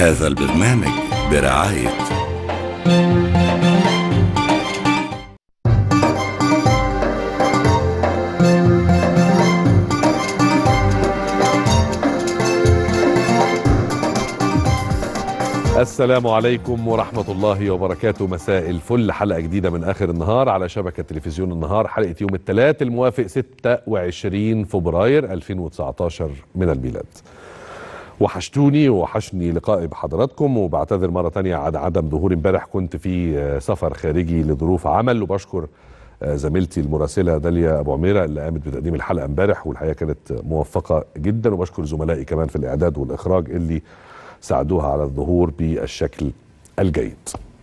هذا البرنامج برعاية السلام عليكم ورحمة الله وبركاته مساء الفل حلقة جديدة من آخر النهار على شبكة تلفزيون النهار حلقة يوم الثلاث الموافق 26 فبراير 2019 من الميلاد وحشتوني وحشني لقائي بحضراتكم وبعتذر مرة تانية عن عدم ظهوري امبارح كنت في سفر خارجي لظروف عمل وبشكر زميلتي المراسلة داليا أبو عميرة اللي قامت بتقديم الحلقة امبارح والحقيقة كانت موفقة جدا وبشكر زملائي كمان في الإعداد والإخراج اللي ساعدوها على الظهور بالشكل الجيد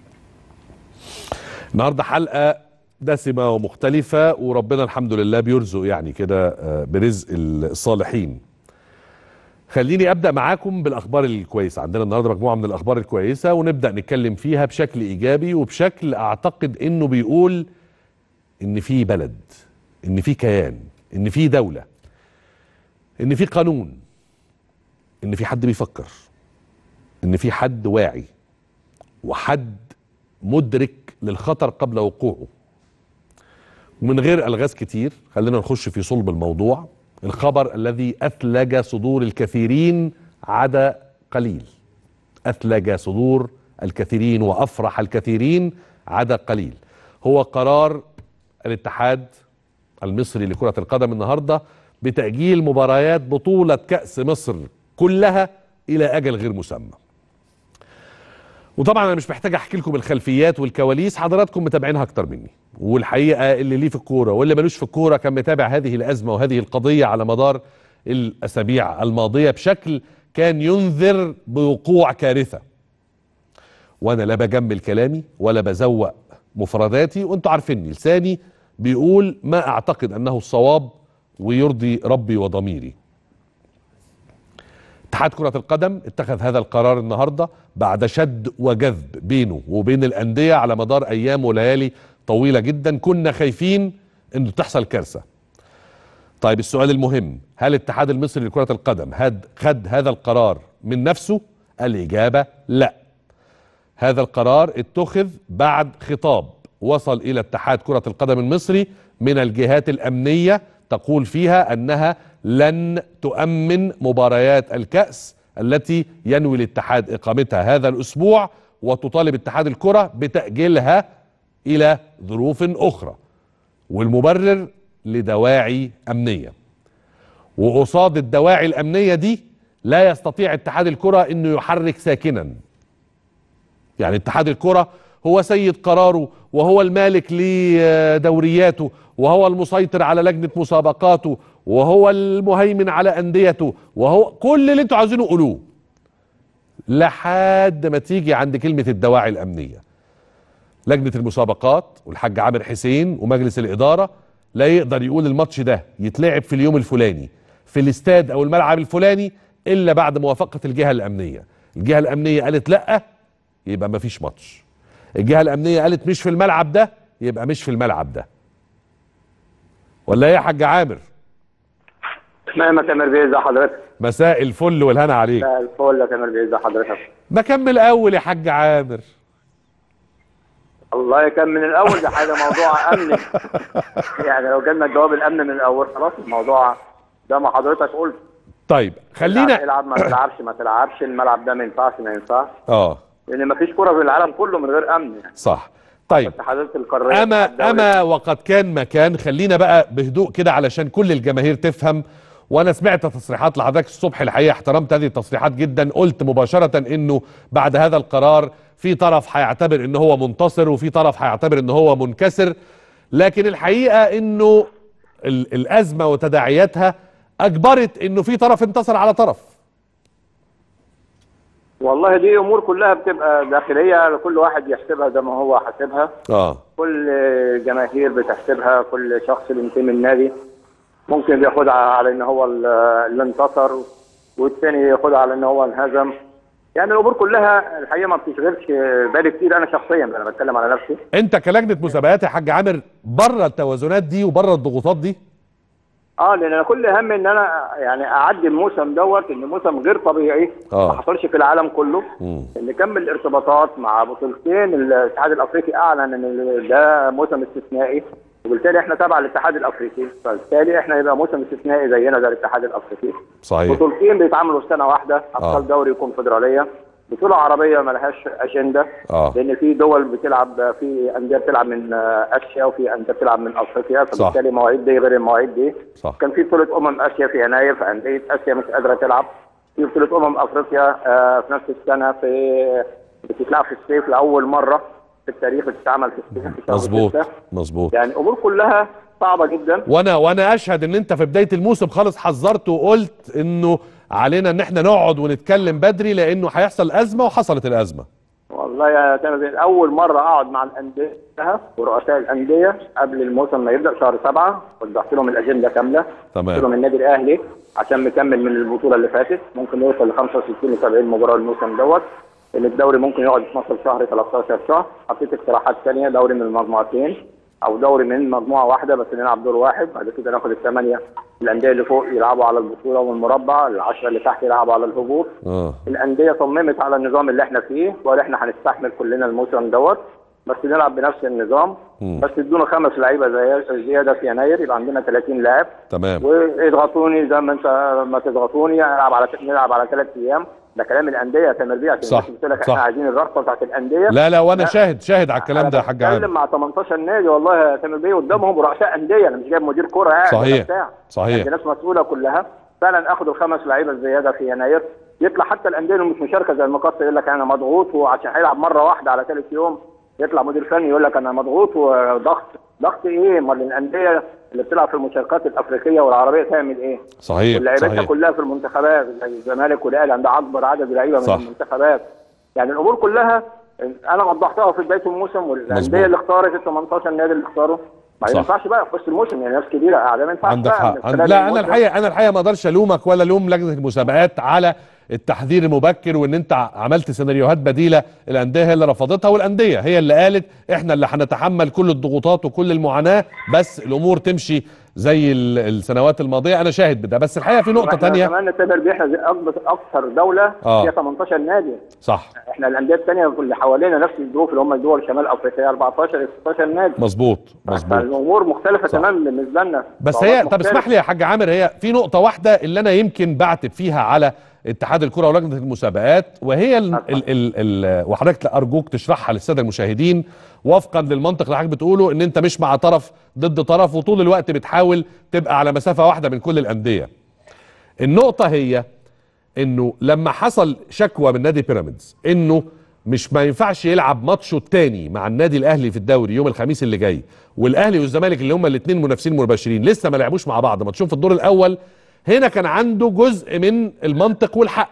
النهارده حلقه دسمه ومختلفه وربنا الحمد لله بيرزق يعني كده برزق الصالحين خليني ابدا معاكم بالاخبار الكويسه عندنا النهارده مجموعه من الاخبار الكويسه ونبدا نتكلم فيها بشكل ايجابي وبشكل اعتقد انه بيقول ان في بلد ان في كيان ان في دوله ان في قانون ان في حد بيفكر ان في حد واعي وحد مدرك للخطر قبل وقوعه ومن غير الغاز كتير خلينا نخش في صلب الموضوع الخبر الذي اثلج صدور الكثيرين عدا قليل اثلج صدور الكثيرين وافرح الكثيرين عدا قليل هو قرار الاتحاد المصري لكرة القدم النهارده بتأجيل مباريات بطولة كأس مصر كلها إلى أجل غير مسمى وطبعا انا مش محتاج احكي لكم الخلفيات والكواليس حضراتكم متابعينها اكتر مني والحقيقه اللي ليه في الكوره واللي ملوش في الكوره كان متابع هذه الازمه وهذه القضيه على مدار الاسابيع الماضيه بشكل كان ينذر بوقوع كارثه وانا لا بجمل كلامي ولا بزوق مفرداتي وانتوا عارفيني لساني بيقول ما اعتقد انه الصواب ويرضي ربي وضميري اتحاد كرة القدم اتخذ هذا القرار النهاردة بعد شد وجذب بينه وبين الأندية على مدار أيام وليالي طويلة جدا كنا خايفين أنه تحصل كارثة طيب السؤال المهم هل الاتحاد المصري لكرة القدم هد خد هذا القرار من نفسه الإجابة لا هذا القرار اتخذ بعد خطاب وصل إلى اتحاد كرة القدم المصري من الجهات الأمنية تقول فيها أنها لن تؤمن مباريات الكأس التي ينوي الاتحاد إقامتها هذا الأسبوع وتطالب اتحاد الكرة بتأجيلها إلى ظروف أخرى والمبرر لدواعي أمنية وقصاد الدواعي الأمنية دي لا يستطيع اتحاد الكرة أنه يحرك ساكنا يعني اتحاد الكرة هو سيد قراره وهو المالك لدورياته وهو المسيطر على لجنة مسابقاته وهو المهيمن على أنديته وهو كل اللي انتوا عاوزينه قولوه لحد ما تيجي عند كلمة الدواعي الأمنية لجنة المسابقات والحاج عامر حسين ومجلس الإدارة لا يقدر يقول الماتش ده يتلعب في اليوم الفلاني في الاستاد أو الملعب الفلاني إلا بعد موافقة الجهة الأمنية الجهة الأمنية قالت لأ يبقى مفيش ماتش الجهة الأمنية قالت مش في الملعب ده يبقى مش في الملعب ده ولا ايه يا حاج عامر تمام يا تامر بيه ازي حضرتك مساء الفل والهنا عليك مساء الفل يا تامر بيه ازي حضرتك بكمل اول يا حاج عامر الله كان من الاول ده حاجه موضوع امني يعني لو جالنا الجواب الامن من الاول خلاص الموضوع زي ما حضرتك قلت طيب خلينا العب ما تلعبش ما تلعبش الملعب ده ما ينفعش ما ينفعش اه لان ما فيش كوره في العالم كله من غير امن يعني صح طيب الاتحادات القاريه اما اما وقد كان مكان خلينا بقى بهدوء كده علشان كل الجماهير تفهم وانا سمعت تصريحات لحضرتك الصبح الحقيقه احترمت هذه التصريحات جدا قلت مباشره انه بعد هذا القرار في طرف هيعتبر ان هو منتصر وفي طرف هيعتبر ان هو منكسر لكن الحقيقه انه ال- الازمه وتداعياتها اجبرت انه في طرف انتصر على طرف والله دي امور كلها بتبقى داخليه كل واحد يحسبها زي ما هو حاسبها اه كل جماهير بتحسبها كل شخص بينتمي النادي ممكن بياخدها على ان هو ال- اللي انتصر والتاني ياخدها على ان هو انهزم يعني الامور كلها الحقيقه ما بتشغلش بالي كتير انا شخصيا انا بتكلم على نفسي انت كلجنه مسابقات يا حاج عامر بره التوازنات دي وبره الضغوطات دي اه لان انا كل هم ان انا يعني اعدي الموسم دوت ان موسم غير طبيعي آه. ما حصلش في العالم كله مم. ان كم الارتباطات مع بطولتين الاتحاد الافريقي اعلن ان ده موسم استثنائي وبالتالي احنا تبع الاتحاد الافريقي فبالتالي احنا يبقى موسم استثنائي زينا زي الاتحاد الافريقي صحيح بطولتين بيتعملوا في سنه واحده ابطال آه. دوري وكونفدراليه بطوله عربيه ما لهاش اجنده آه. لان في دول بتلعب في انديه بتلعب من آه، اسيا وفي انديه بتلعب من افريقيا فبالتالي المواعيد دي غير المواعيد دي صح. كان في بطوله امم اسيا في يناير فانديه اسيا مش قادره تلعب في بطوله امم افريقيا آه، في نفس السنه في بتتلعب في الصيف لاول مره في التاريخ بتتعمل في الصيف في شهر مظبوط ستة. مظبوط يعني امور كلها صعبه جدا وانا وانا اشهد ان انت في بدايه الموسم خالص حذرت وقلت انه علينا ان احنا نقعد ونتكلم بدري لانه هيحصل ازمه وحصلت الازمه والله يا تامر اول مره اقعد مع الانديه ورؤساء الانديه قبل الموسم ما يبدا شهر سبعه وضحت لهم الاجنده كامله تمام. قلت لهم النادي الاهلي عشان مكمل من البطوله اللي فاتت ممكن يوصل ل 65 ل 70 مباراه الموسم دوت ان الدوري ممكن يقعد 12 شهر 13 شهر حطيت اقتراحات ثانيه دوري من المجموعتين او دوري من مجموعه واحده بس نلعب دور واحد بعد كده ناخد الثمانيه الانديه اللي فوق يلعبوا على البطوله والمربع العشره اللي تحت يلعبوا على الهبوط اه الانديه صممت على النظام اللي احنا فيه وقال احنا هنستحمل كلنا الموسم دوت بس نلعب بنفس النظام مم. بس ادونا خمس لعيبه زي زياده في يناير يبقى عندنا 30 لاعب تمام واضغطوني زي ما انت ما تضغطوني نلعب على نلعب على ثلاث ايام ده كلام الانديه يا تامر بيه عشان صح، الناس قلت لك صح. احنا عايزين الرابطه بتاعت الانديه لا لا وانا لا. شاهد شاهد على الكلام ده يا حاج انا عامر بتكلم مع 18 نادي والله يا تامر بيه قدامهم رؤساء انديه انا مش جايب مدير كوره يعني ولا صحيح، بتاع. صحيح. دي ناس مسؤوله كلها فعلا اخدوا الخمس لعيبه الزياده في يناير يطلع حتى الانديه اللي مش مشاركه زي المقص يقول لك انا مضغوط وعشان هيلعب مره واحده على ثالث يوم يطلع مدير فني يقول لك انا مضغوط وضغط ضغط ايه؟ امال الانديه اللي بتلعب في المشاركات الافريقيه والعربيه تعمل ايه؟ صحيح ولعيبتها صحيح كلها في المنتخبات زي الزمالك والاهلي عندها اكبر عدد لعيبه من صح. المنتخبات يعني الامور كلها انا وضحتها في بدايه الموسم مظبوط. والانديه اللي اختارت ال 18 نادي اللي اختاروا ما صح. ينفعش بقى في وسط الموسم يعني ناس كبيره قاعده ما ينفعش عندك بقى حق من عند... خلال لا انا الموسم. الحقيقه انا الحقيقه ما اقدرش الومك ولا الوم لجنه المسابقات على التحذير المبكر وان انت عملت سيناريوهات بديله الانديه هي اللي رفضتها والانديه هي اللي قالت احنا اللي هنتحمل كل الضغوطات وكل المعاناه بس الامور تمشي زي ال- السنوات الماضيه انا شاهد بده بس الحقيقه في نقطه واحنا تانية كمان نعتبر بيه احنا زي اكبر اكثر دوله آه. فيها 18 نادي صح احنا الانديه الثانيه اللي حوالينا نفس الظروف اللي هم دول شمال افريقيا 14 16 نادي مظبوط مظبوط فالامور مختلفه صح. تماما بالنسبه لنا بس هي طب مختلفة. اسمح لي يا حاج عامر هي في نقطة واحدة اللي أنا يمكن بعتب فيها على اتحاد الكرة ولجنة المسابقات وهي ال أطبعا. ال ال ال وحضرتك أرجوك تشرحها للسادة المشاهدين وفقا للمنطق اللي حضرتك بتقوله إن أنت مش مع طرف ضد طرف وطول الوقت بتحاول تبقى على مسافة واحدة من كل الأندية. النقطة هي انه لما حصل شكوى من نادي بيراميدز انه مش ما ينفعش يلعب ماتشه التاني مع النادي الاهلي في الدوري يوم الخميس اللي جاي والاهلي والزمالك اللي هم الاثنين منافسين مباشرين لسه ما لعبوش مع بعض ماتشهم في الدور الاول هنا كان عنده جزء من المنطق والحق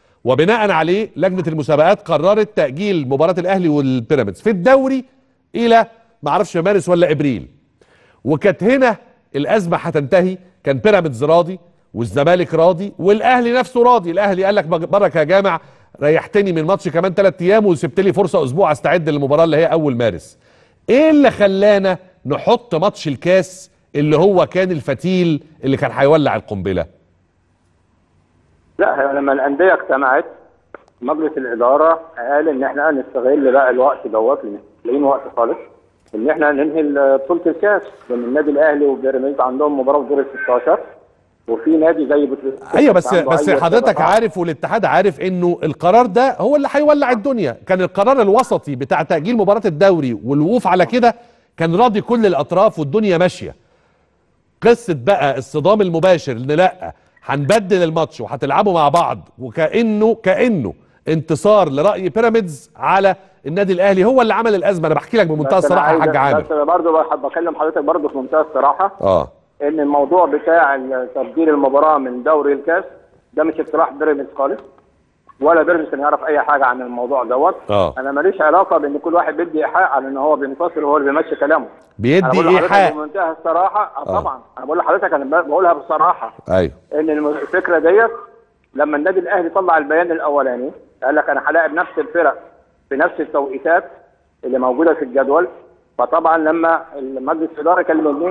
وبناء عليه لجنه المسابقات قررت تاجيل مباراه الاهلي والبيراميدز في الدوري الى ما اعرفش مارس ولا ابريل وكانت هنا الازمه هتنتهي كان بيراميدز راضي والزمالك راضي والاهلي نفسه راضي الاهلي قال لك بركه يا جامع ريحتني من الماتش كمان ثلاث ايام وسبت لي فرصه اسبوع استعد للمباراه اللي هي اول مارس ايه اللي خلانا نحط ماتش الكاس اللي هو كان الفتيل اللي كان هيولع القنبله لا لما الانديه اجتمعت مجلس الاداره قال ان احنا نستغل بقى الوقت دوت لان لاقيين وقت خالص ان احنا ننهي بطوله الكاس لان النادي الاهلي وبيراميدز عندهم مباراه في دور ال 16 وفي نادي زي بتروجيت ايوه بس عنده بس أي حضرتك سبب. عارف والاتحاد عارف انه القرار ده هو اللي هيولع الدنيا كان القرار الوسطي بتاع تاجيل مباراه الدوري والوقوف على كده كان راضي كل الاطراف والدنيا ماشيه قصه بقى الصدام المباشر ان لا هنبدل الماتش وهتلعبوا مع بعض وكانه كانه انتصار لراي بيراميدز على النادي الاهلي هو اللي عمل الازمه انا بحكي لك بمنتهى بس أنا الصراحه يا عايز- حاج عامر بس برضه بحب بكلم حضرتك برضه في منتهى الصراحه اه ان الموضوع بتاع تبديل المباراه من دوري الكاس ده مش اقتراح بيراميدز خالص ولا بيراميدز كان يعرف اي حاجه عن الموضوع دوت آه. انا ماليش علاقه بان كل واحد بيدي ايحاء على ان هو بينتصر وهو اللي بيمشي كلامه انا بيدي بقول لحضرتك ايحاء بمنتهى الصراحه آه. طبعا انا بقول لحضرتك انا بقولها بصراحه ايوه ان الم- الفكره ديت لما النادي الاهلي طلع البيان الاولاني قال لك انا هلاعب نفس الفرق في نفس التوقيتات اللي موجوده في الجدول فطبعا لما مجلس الاداره كلمني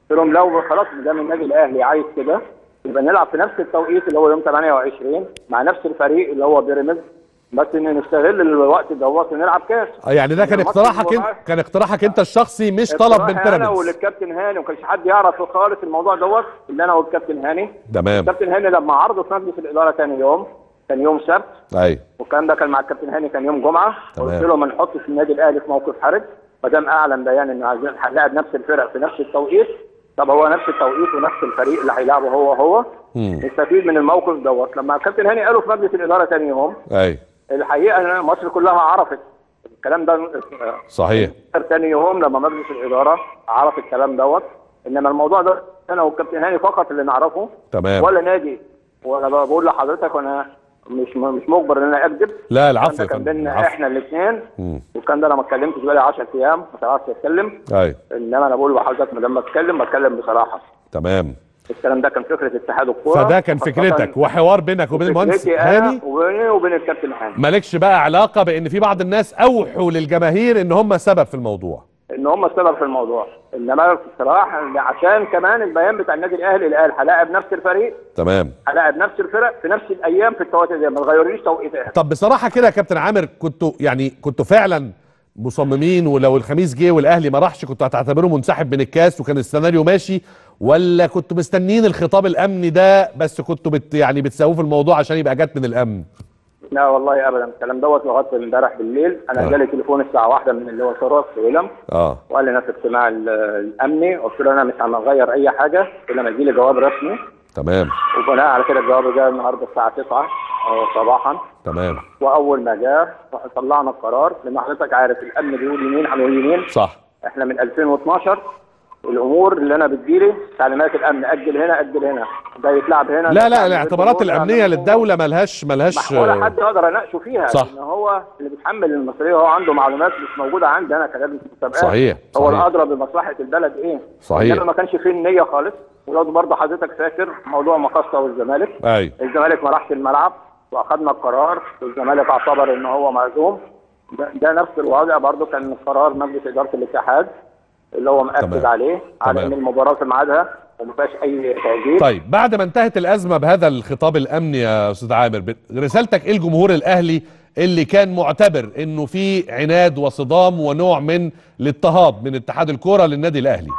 قلت لهم لو خلاص ده من النادي الاهلي عايز كده يبقى نلعب في نفس التوقيت اللي هو يوم 28 مع نفس الفريق اللي هو بيراميدز بس ان نستغل الوقت دوت ونلعب كاس آه، يعني ده كان الماتش اقتراحك اللي هو انت كان اقتراحك انت الشخصي مش طلب من اقتراحي انا بيراميدز وللكابتن هاني وما كانش حد يعرف خالص الموضوع دوت الا انا والكابتن هاني تمام الكابتن هاني لما عرضه في مجلس الاداره ثاني يوم كان يوم سبت ايوه والكلام ده كان مع الكابتن هاني كان يوم جمعه تمام. قلت له ما نحطش النادي الاهلي في موقف حرج ما دام اعلن بيان انه عايزين هنلاعب نفس الفرق في نفس التوقيت طب هو نفس التوقيت ونفس الفريق اللي هيلعبه هو هو مم. نستفيد من الموقف دوت لما الكابتن هاني قاله في مجلس الاداره ثاني يوم ايوه الحقيقه إن مصر كلها عرفت الكلام ده آه، صحيح ثاني يوم لما مجلس الاداره عرف الكلام دوت انما الموضوع ده انا والكابتن هاني فقط اللي نعرفه تمام ولا نادي ولا بقول لحضرتك وانا مش مش مجبر ان انا اكذب لا الكلام العفو ده يا كان فندم بيننا العفو احنا الاثنين مم. والكلام ده انا ما اتكلمتش بقالي 10 ايام ما تعرفش اتكلم ايوه انما انا بقول لحضرتك ما دام بتكلم بتكلم بصراحه تمام الكلام ده كان فكره اتحاد الكوره فده كان خاصة فكرتك وحوار بينك وبين المهندس فكرتي أنا هاني وبيني وبين الكابتن هاني مالكش بقى علاقه بان في بعض الناس اوحوا للجماهير ان هم سبب في الموضوع ان هم السبب في الموضوع انما بصراحه عشان كمان البيان بتاع النادي الاهلي اللي قال هلاعب نفس الفريق تمام هلاعب نفس الفرق في نفس الايام في التوقيت ده ما تغيرليش توقيتها طب بصراحه كده يا كابتن عامر كنتوا يعني كنتوا فعلا مصممين ولو الخميس جه والاهلي ما راحش كنتوا هتعتبروه منسحب من الكاس وكان السيناريو ماشي ولا كنتوا مستنيين الخطاب الامني ده بس كنتوا بت يعني بتسووه في الموضوع عشان يبقى جت من الامن لا والله ابدا الكلام دوت لغايه امبارح بالليل انا آه. جالي تليفون الساعه واحدة من اللي هو ثروت سويلم اه وقال لي ناس اجتماع ال- الامني قلت له انا مش هنغير اي حاجه الا لما يجي لي جواب رسمي تمام وبناء على كده الجواب جاء النهارده الساعه 9 آه، صباحا تمام واول ما جاء طلعنا القرار لان حضرتك عارف الامن بيقول يمين هنقول يمين صح احنا من 2012 الامور اللي انا بتجيلي تعليمات الامن اجل هنا اجل هنا ده يتلعب هنا لا لا ده الاعتبارات الجمهور، الامنيه ده للدوله ملهاش ملهاش ولا حد يقدر اناقشه فيها صح. لان هو اللي بيتحمل المسؤوليه هو عنده معلومات مش موجوده عندي انا كلاعب مسابقات صحيح، هو صحيح. الادرى بمصلحه البلد ايه صحيح. انما ما كانش فيه النيه خالص ولو برضه حضرتك فاكر موضوع مقصه والزمالك ايوه الزمالك ما راحش الملعب واخدنا القرار والزمالك اعتبر ان هو معزوم ده, ده نفس الوضع برضه كان قرار مجلس اداره الاتحاد اللي هو مأكد تمام. عليه على تمام. ان المباراه في ميعادها وما فيهاش اي تاجيل طيب بعد ما انتهت الازمه بهذا الخطاب الامني يا استاذ عامر ب- رسالتك ايه الجمهور الاهلي اللي كان معتبر انه في عناد وصدام ونوع من الاضطهاد من اتحاد الكوره للنادي الاهلي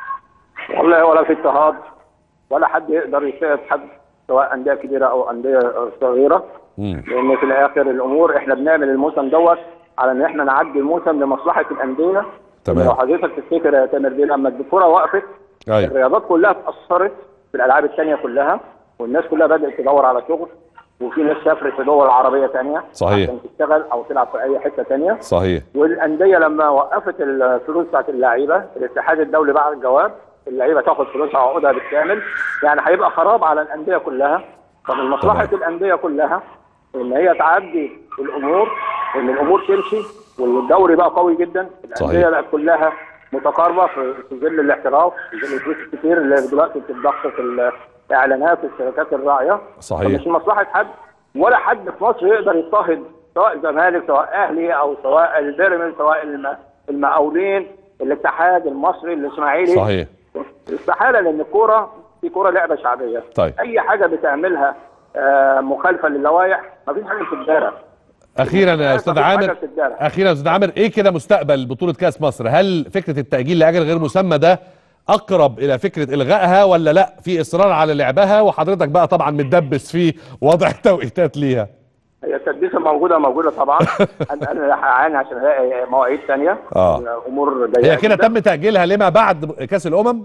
والله ولا في اضطهاد ولا حد يقدر يساعد حد سواء انديه كبيره او انديه صغيره مم. لان في الاخر الامور احنا بنعمل الموسم دوت على ان احنا نعدي الموسم لمصلحه الانديه تمام. لو حضرتك تفتكر يا تامر دي لما الكوره وقفت ايوه الرياضات كلها اتاثرت بالالعاب الثانيه كلها والناس كلها بدات تدور على شغل وفي ناس سافرت في دول عربيه ثانيه صحيح. عشان تشتغل او تلعب في اي حته ثانيه صحيح والانديه لما وقفت الفلوس بتاعت اللعيبه الاتحاد الدولي بعت الجواب اللعيبه تاخد فلوسها وعقودها بالكامل يعني هيبقى خراب على الانديه كلها فمن مصلحه تمام. الانديه كلها ان هي تعدي الامور وان الامور تمشي والدوري بقى قوي جدا صحيح. الانديه بقت كلها متقاربه في في ظل الاحتراف في ظل الفلوس الكتير اللي دلوقتي بتتضخ في الاعلانات والشركات الراعيه صحيح. فمش من مصلحه حد ولا حد في مصر يقدر يضطهد سواء زمالك سواء اهلي او سواء البيراميدز سواء الم- المقاولين الاتحاد المصري الاسماعيلي صحيح استحاله لان الكوره في كوره لعبه شعبيه طيب. اي حاجه بتعملها آه، مخالفه للوائح مفيش حاجه بتتدارى اخيرا يا استاذ مفيش حاجة عامر بتتدارى. اخيرا يا استاذ عامر ايه كده مستقبل بطوله كاس مصر هل فكره التاجيل لاجل غير مسمى ده اقرب الى فكره الغائها ولا لا في اصرار على لعبها وحضرتك بقى طبعا متدبس في وضع التوقيتات ليها هي التدبيسه موجوده موجوده طبعا انا انا هعاني عشان الاقي مواعيد ثانيه آه. الامور ضيقه هي كده جداً. تم تاجيلها لما بعد كاس الامم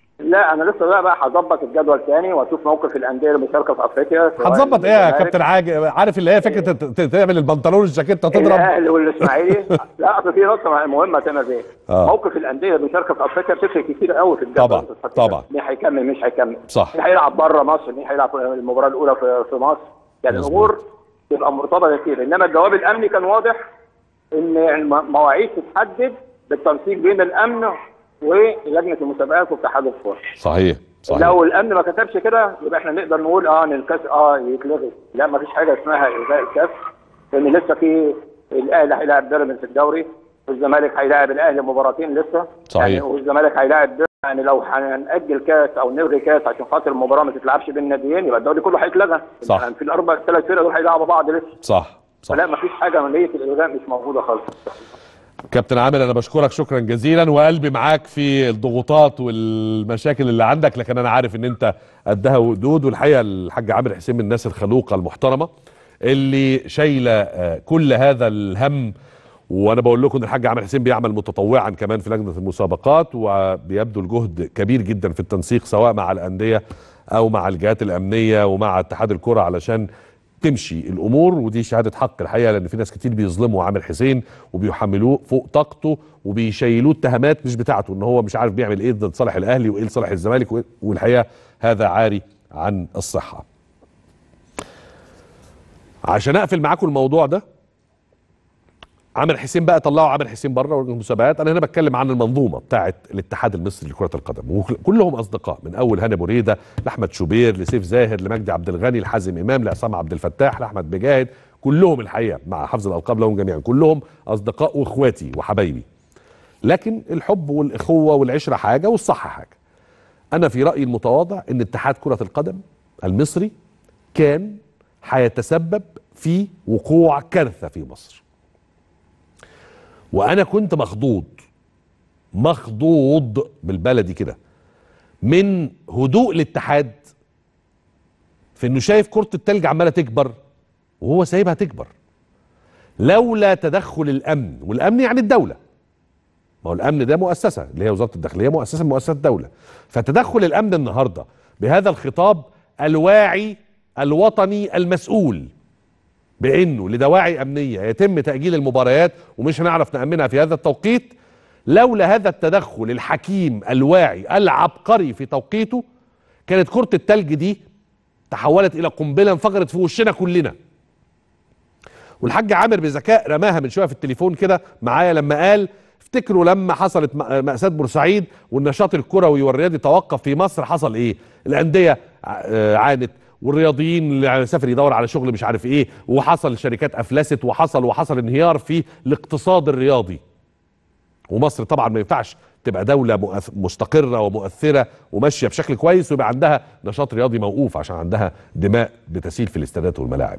لا انا لسه بقى بقى هظبط الجدول تاني واشوف موقف الانديه المشاركه في افريقيا سواء هتظبط ايه يا الزمالك، كابتن عاجي عارف اللي هي فكره ت- ت- تعمل البنطلون الجاكيته تضرب الاهلي والاسماعيلي لا اصل في نقطه مهمه تامر بيه آه. موقف الانديه المشاركه في افريقيا بتفرق كتير قوي في الجدول طبعاً، طبعاً. مين هيكمل مش هيكمل صح. مين هيلعب بره مصر مين هيلعب في المباراه الاولى في, في مصر يعني مظبوط. الامور تبقى مرتبطه كتير انما الجواب الامني كان واضح ان المواعيد تتحدد بالتنسيق بين الامن ولجنه المسابقات واتحاد الكوره صحيح صحيح لو الامن ما كتبش كده يبقى احنا نقدر نقول اه ان الكاس اه يتلغي لا ما فيش حاجه اسمها الغاء الكاس لان لسه في الاهلي هيلاعب بيراميدز في الدوري والزمالك هيلاعب الاهلي مباراتين لسه صحيح. يعني والزمالك هيلاعب يعني لو هنأجل كاس او نلغي كاس عشان خاطر المباراه ما تتلعبش بين الناديين يبقى الدوري كله هيتلغى صح. يعني في الاربع ثلاث فرق دول هيلعبوا بعض لسه صح صح فلا ما فيش حاجه عمليه الالغاء مش موجوده خالص كابتن عامر انا بشكرك شكرا جزيلا وقلبي معاك في الضغوطات والمشاكل اللي عندك لكن انا عارف ان انت قدها وقدود والحقيقه الحاج عامر حسين من الناس الخلوقه المحترمه اللي شايله آه، كل هذا الهم وانا بقول لكم ان الحاج عامر حسين بيعمل متطوعا كمان في لجنه المسابقات وبيبذل جهد كبير جدا في التنسيق سواء مع الانديه او مع الجهات الامنيه ومع اتحاد الكره علشان تمشي الامور ودي شهاده حق الحقيقه لان في ناس كتير بيظلموا عامر حسين وبيحملوه فوق طاقته وبيشيلوه اتهامات مش بتاعته ان هو مش عارف بيعمل ايه ضد صالح الاهلي وايه لصالح الزمالك وإيه- والحقيقه هذا عاري عن الصحه. عشان اقفل معاكم الموضوع ده عامر حسين بقى طلعوا عامر حسين بره المسابقات انا هنا بتكلم عن المنظومه بتاعه الاتحاد المصري لكره القدم وكلهم اصدقاء من اول هاني بريده لاحمد شوبير لسيف زاهر لمجدي عبد الغني لحازم امام لعصام عبد الفتاح لاحمد بجاهد كلهم الحقيقه مع حفظ الالقاب لهم جميعا كلهم اصدقاء واخواتي وحبايبي لكن الحب والاخوه والعشره حاجه والصح حاجه انا في رايي المتواضع ان اتحاد كره القدم المصري كان هيتسبب في وقوع كارثه في مصر وانا كنت مخضوض مخضوض بالبلدي كده من هدوء الاتحاد في انه شايف كرة التلج عمالة تكبر وهو سايبها تكبر لولا تدخل الامن والامن يعني الدولة ما هو الامن ده مؤسسة اللي هي وزارة الداخلية مؤسسة من مؤسسات الدولة فتدخل الامن النهاردة بهذا الخطاب الواعي الوطني المسؤول بانه لدواعي امنيه يتم تاجيل المباريات ومش هنعرف نامنها في هذا التوقيت لولا هذا التدخل الحكيم الواعي العبقري في توقيته كانت كره التلج دي تحولت الى قنبله انفجرت في وشنا كلنا والحاج عامر بذكاء رماها من شويه في التليفون كده معايا لما قال افتكروا لما حصلت م- مأساة بورسعيد والنشاط الكروي والرياضي توقف في مصر حصل ايه؟ الأندية ع- آه، عانت والرياضيين اللي سافر يدور على شغل مش عارف ايه وحصل شركات افلست وحصل وحصل انهيار في الاقتصاد الرياضي ومصر طبعا ما ينفعش تبقى دولة مؤث- مستقرة ومؤثرة وماشية بشكل كويس ويبقى عندها نشاط رياضي موقوف عشان عندها دماء بتسيل في الاستادات والملاعب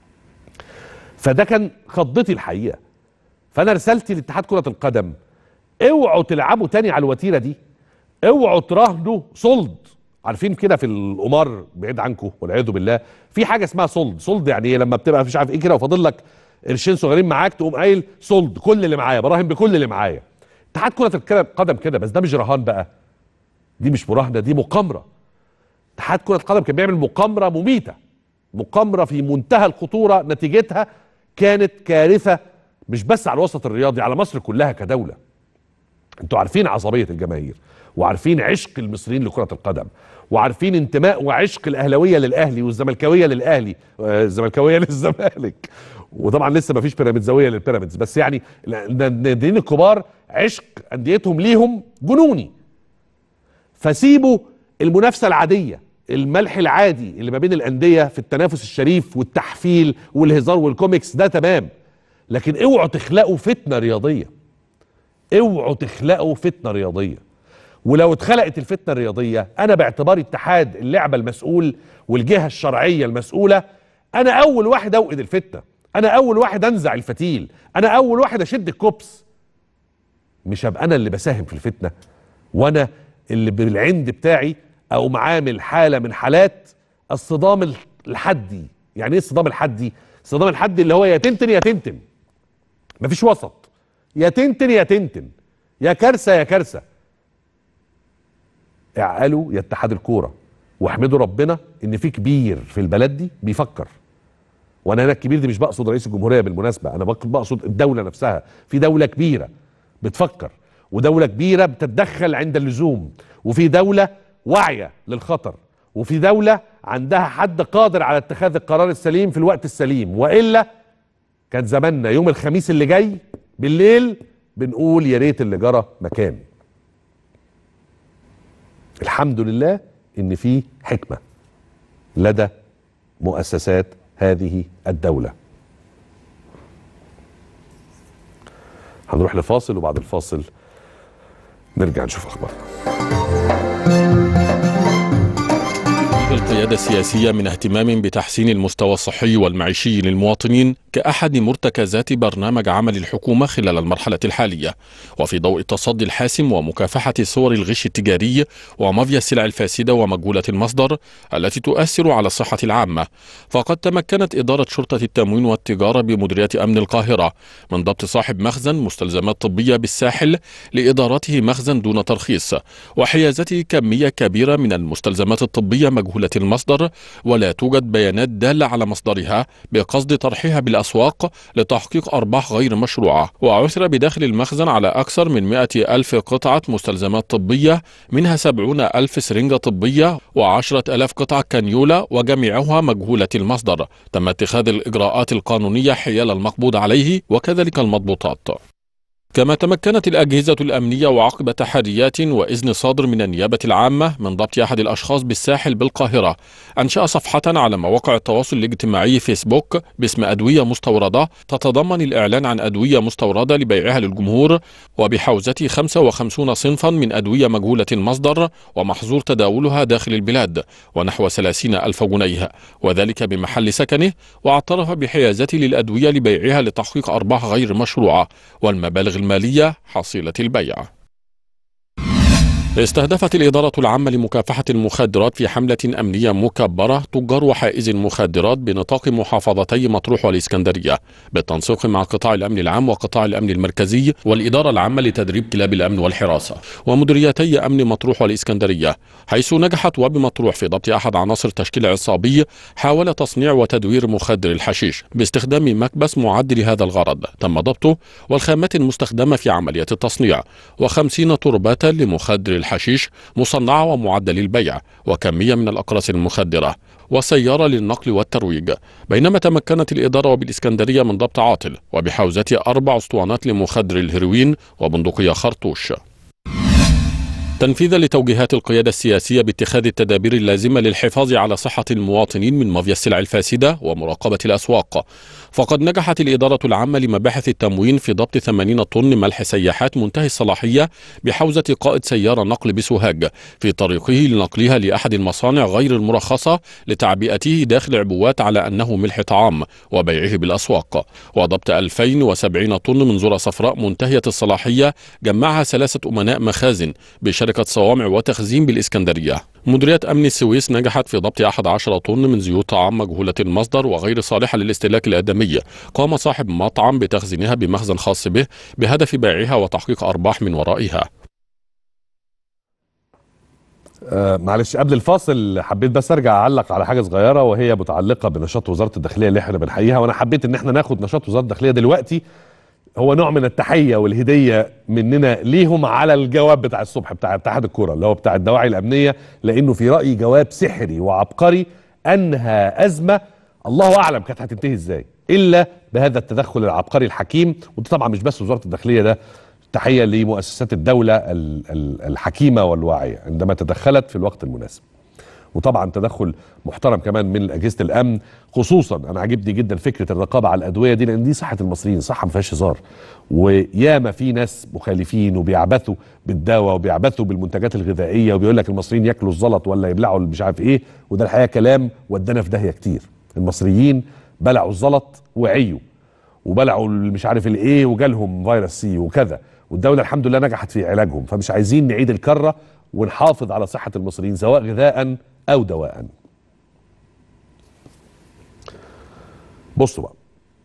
فده كان خضتي الحقيقة فانا رسالتي لاتحاد كرة القدم اوعوا تلعبوا تاني على الوتيرة دي اوعوا تراهنوا صلد عارفين كده في القمار بعيد عنكم والعياذ بالله في حاجه اسمها صلد صلد يعني ايه لما بتبقى مش عارف ايه كده وفاضل لك قرشين صغيرين معاك تقوم قايل صلد كل اللي معايا براهن بكل اللي معايا اتحاد كره القدم كده بس ده مش رهان بقى دي مش مراهنه دي مقامره اتحاد كره القدم كان بيعمل مقامره مميته مقامره في منتهى الخطوره نتيجتها كانت كارثه مش بس على الوسط الرياضي على مصر كلها كدوله انتوا عارفين عصبيه الجماهير وعارفين عشق المصريين لكره القدم وعارفين انتماء وعشق الاهلاويه للاهلي والزملكاويه للاهلي آه، الزملكاويه للزمالك وطبعا لسه ما فيش بيراميدزاويه للبيراميدز بس يعني الناديين الكبار عشق انديتهم ليهم جنوني فسيبوا المنافسه العاديه الملح العادي اللي ما بين الانديه في التنافس الشريف والتحفيل والهزار والكوميكس ده تمام لكن اوعوا تخلقوا فتنه رياضيه اوعوا تخلقوا فتنه رياضيه ولو اتخلقت الفتنه الرياضيه انا باعتباري اتحاد اللعبه المسؤول والجهه الشرعيه المسؤوله انا اول واحد اوقد الفتنه انا اول واحد انزع الفتيل انا اول واحد اشد الكوبس مش هبقى انا اللي بساهم في الفتنه وانا اللي بالعند بتاعي او عامل حاله من حالات الصدام الحدي يعني ايه الصدام الحدي الصدام الحدي اللي هو يا تنتن يا تنتن مفيش وسط يا تنتن يا تنتن يا كارثه يا كارثه اعقلوا يا اتحاد الكوره واحمدوا ربنا ان في كبير في البلد دي بيفكر وانا هنا الكبير دي مش بقصد رئيس الجمهوريه بالمناسبه انا بق- بقصد الدوله نفسها في دوله كبيره بتفكر ودوله كبيره بتتدخل عند اللزوم وفي دوله واعيه للخطر وفي دوله عندها حد قادر على اتخاذ القرار السليم في الوقت السليم والا كان زماننا يوم الخميس اللي جاي بالليل بنقول يا ريت اللي جرى مكان الحمد لله ان في حكمه لدى مؤسسات هذه الدوله هنروح لفاصل وبعد الفاصل نرجع نشوف اخبارنا القيادة السياسية من اهتمام بتحسين المستوى الصحي والمعيشي للمواطنين كأحد مرتكزات برنامج عمل الحكومة خلال المرحلة الحالية وفي ضوء التصدي الحاسم ومكافحة صور الغش التجاري ومافيا السلع الفاسدة ومجهولة المصدر التي تؤثر على الصحة العامة فقد تمكنت إدارة شرطة التموين والتجارة بمديرية أمن القاهرة من ضبط صاحب مخزن مستلزمات طبية بالساحل لإدارته مخزن دون ترخيص وحيازته كمية كبيرة من المستلزمات الطبية مجهولة المصدر ولا توجد بيانات دالة على مصدرها بقصد طرحها بالأسواق لتحقيق أرباح غير مشروعة وعثر بداخل المخزن على أكثر من 100 ألف قطعة مستلزمات طبية منها 70 ألف سرنجة طبية و10 ألاف قطعة كانيولا وجميعها مجهولة المصدر تم اتخاذ الإجراءات القانونية حيال المقبوض عليه وكذلك المضبوطات كما تمكنت الأجهزة الأمنية وعقب تحريات وإذن صادر من النيابة العامة من ضبط أحد الأشخاص بالساحل بالقاهرة أنشأ صفحة على مواقع التواصل الاجتماعي فيسبوك باسم أدوية مستوردة تتضمن الإعلان عن أدوية مستوردة لبيعها للجمهور وبحوزة 55 صنفا من أدوية مجهولة المصدر ومحظور تداولها داخل البلاد ونحو 30 ألف جنيه وذلك بمحل سكنه واعترف بحيازته للأدوية لبيعها لتحقيق أرباح غير مشروعة والمبالغ المالية حصيلة البيع استهدفت الإدارة العامة لمكافحة المخدرات في حملة أمنية مكبرة تجار وحائز المخدرات بنطاق محافظتي مطروح والإسكندرية بالتنسيق مع قطاع الأمن العام وقطاع الأمن المركزي والإدارة العامة لتدريب كلاب الأمن والحراسة ومديريتي أمن مطروح والإسكندرية حيث نجحت وبمطروح في ضبط أحد عناصر تشكيل عصابي حاول تصنيع وتدوير مخدر الحشيش باستخدام مكبس معد لهذا الغرض تم ضبطه والخامات المستخدمة في عملية التصنيع وخمسين تربة لمخدر الحشيش مصنعة ومعدة للبيع وكمية من الأقراص المخدرة وسيارة للنقل والترويج بينما تمكنت الإدارة وبالإسكندرية من ضبط عاطل وبحوزة أربع أسطوانات لمخدر الهيروين وبندقية خرطوش تنفيذا لتوجيهات القيادة السياسية باتخاذ التدابير اللازمة للحفاظ على صحة المواطنين من مافيا السلع الفاسدة ومراقبة الأسواق فقد نجحت الإدارة العامة لمباحث التموين في ضبط 80 طن ملح سياحات منتهي الصلاحية بحوزة قائد سيارة نقل بسوهاج في طريقه لنقلها لأحد المصانع غير المرخصة لتعبئته داخل عبوات على أنه ملح طعام وبيعه بالأسواق وضبط 2070 طن من ذرة صفراء منتهية الصلاحية جمعها ثلاثة أمناء مخازن بشركة صوامع وتخزين بالإسكندرية مديرية أمن السويس نجحت في ضبط 11 طن من زيوت طعام مجهولة المصدر وغير صالحة للاستهلاك الآدمي قام صاحب مطعم بتخزينها بمخزن خاص به بهدف بيعها وتحقيق أرباح من ورائها آه معلش قبل الفاصل حبيت بس ارجع اعلق على حاجه صغيره وهي متعلقه بنشاط وزاره الداخليه اللي احنا بنحييها وانا حبيت ان احنا ناخد نشاط وزاره الداخليه دلوقتي هو نوع من التحيه والهديه مننا ليهم على الجواب بتاع الصبح بتاع اتحاد الكوره اللي هو بتاع الدواعي الامنيه لانه في رايي جواب سحري وعبقري انهى ازمه الله اعلم كانت هتنتهي ازاي الا بهذا التدخل العبقري الحكيم وده طبعا مش بس وزاره الداخليه ده تحيه لمؤسسات الدوله ال- ال- الحكيمه والواعيه عندما تدخلت في الوقت المناسب وطبعا تدخل محترم كمان من اجهزه الامن خصوصا انا عاجبني جدا فكره الرقابه على الادويه دي لان دي صحه المصريين صحه ما فيهاش هزار وياما في ناس مخالفين وبيعبثوا بالدواء وبيعبثوا بالمنتجات الغذائيه وبيقول لك المصريين ياكلوا الزلط ولا يبلعوا اللي مش عارف ايه وده الحقيقه كلام ودانا في داهيه كتير المصريين بلعوا الزلط وعيوا وبلعوا اللي مش عارف الايه وجالهم فيروس سي وكذا والدوله الحمد لله نجحت في علاجهم فمش عايزين نعيد الكره ونحافظ على صحه المصريين سواء غذاء او دواء بصوا بقى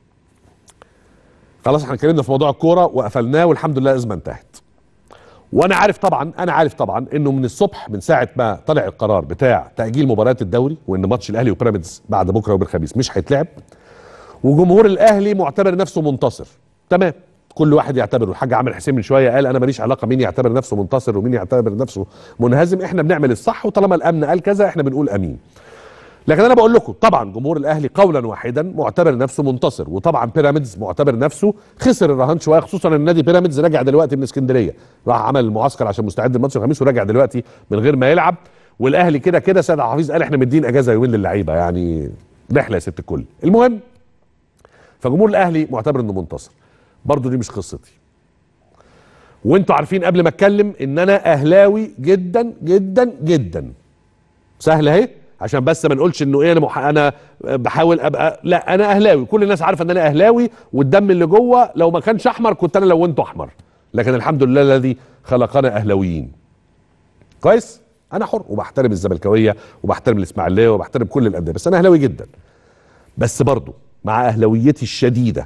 خلاص احنا اتكلمنا في موضوع الكوره وقفلناه والحمد لله الازمه انتهت وانا عارف طبعا انا عارف طبعا انه من الصبح من ساعه ما طلع القرار بتاع تاجيل مباريات الدوري وان ماتش الاهلي وبيراميدز بعد بكره يوم الخميس مش هيتلعب وجمهور الاهلي معتبر نفسه منتصر تمام كل واحد يعتبره الحاج عامر حسين من شويه قال انا ماليش علاقه مين يعتبر نفسه منتصر ومين يعتبر نفسه منهزم احنا بنعمل الصح وطالما الامن قال كذا احنا بنقول امين لكن انا بقول لكم طبعا جمهور الاهلي قولا واحدا معتبر نفسه منتصر وطبعا بيراميدز معتبر نفسه خسر الرهان شويه خصوصا ان النادي بيراميدز راجع دلوقتي من اسكندريه راح عمل المعسكر عشان مستعد لماتش الخميس وراجع دلوقتي من غير ما يلعب والاهلي كده كده سيد عبد الحفيظ قال احنا مدين اجازه يومين للعيبه يعني رحله يا ست الكل المهم فجمهور الاهلي معتبر انه منتصر برضه دي مش قصتي وانتوا عارفين قبل ما اتكلم ان انا اهلاوي جدا جدا جدا سهل اهي عشان بس ما نقولش انه ايه انا مح... انا بحاول ابقى لا انا اهلاوي كل الناس عارفه ان انا اهلاوي والدم اللي جوه لو ما كانش احمر كنت انا لونته احمر لكن الحمد لله الذي خلقنا اهلاويين كويس انا حر وبحترم الزملكاويه وبحترم الاسماعيليه وبحترم كل الانديه بس انا اهلاوي جدا بس برضو مع اهلاويتي الشديده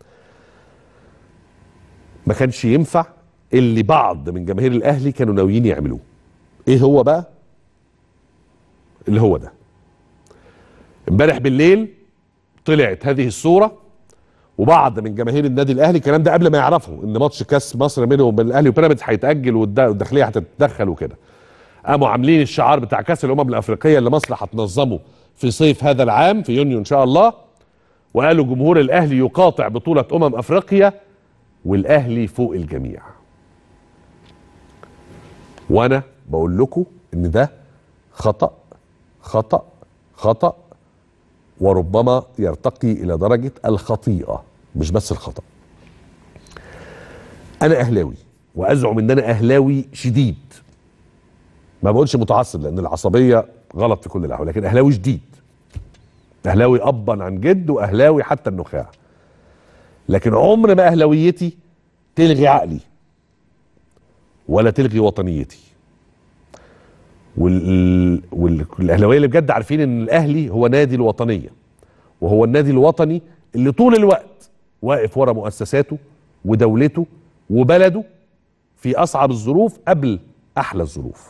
ما كانش ينفع اللي بعض من جماهير الاهلي كانوا ناويين يعملوه ايه هو بقى اللي هو ده امبارح بالليل طلعت هذه الصوره وبعض من جماهير النادي الاهلي الكلام ده قبل ما يعرفوا ان ماتش كاس مصر بينهم وبين الاهلي وبيراميدز هيتاجل والد- والداخليه هتتدخل وكده قاموا عاملين الشعار بتاع كاس الامم الافريقيه اللي مصر هتنظمه في صيف هذا العام في يونيو ان شاء الله وقالوا جمهور الاهلي يقاطع بطوله امم افريقيا والاهلي فوق الجميع وانا بقول لكم ان ده خطا خطا خطا وربما يرتقي الى درجه الخطيئه مش بس الخطا انا اهلاوي وازعم ان انا اهلاوي شديد ما بقولش متعصب لان العصبيه غلط في كل الاحوال لكن اهلاوي شديد اهلاوي ابا عن جد واهلاوي حتى النخاع لكن عمر ما اهلاويتي تلغي عقلي ولا تلغي وطنيتي وال... وال... والاهلاويه اللي بجد عارفين ان الاهلي هو نادي الوطنيه وهو النادي الوطني اللي طول الوقت واقف ورا مؤسساته ودولته وبلده في اصعب الظروف قبل احلى الظروف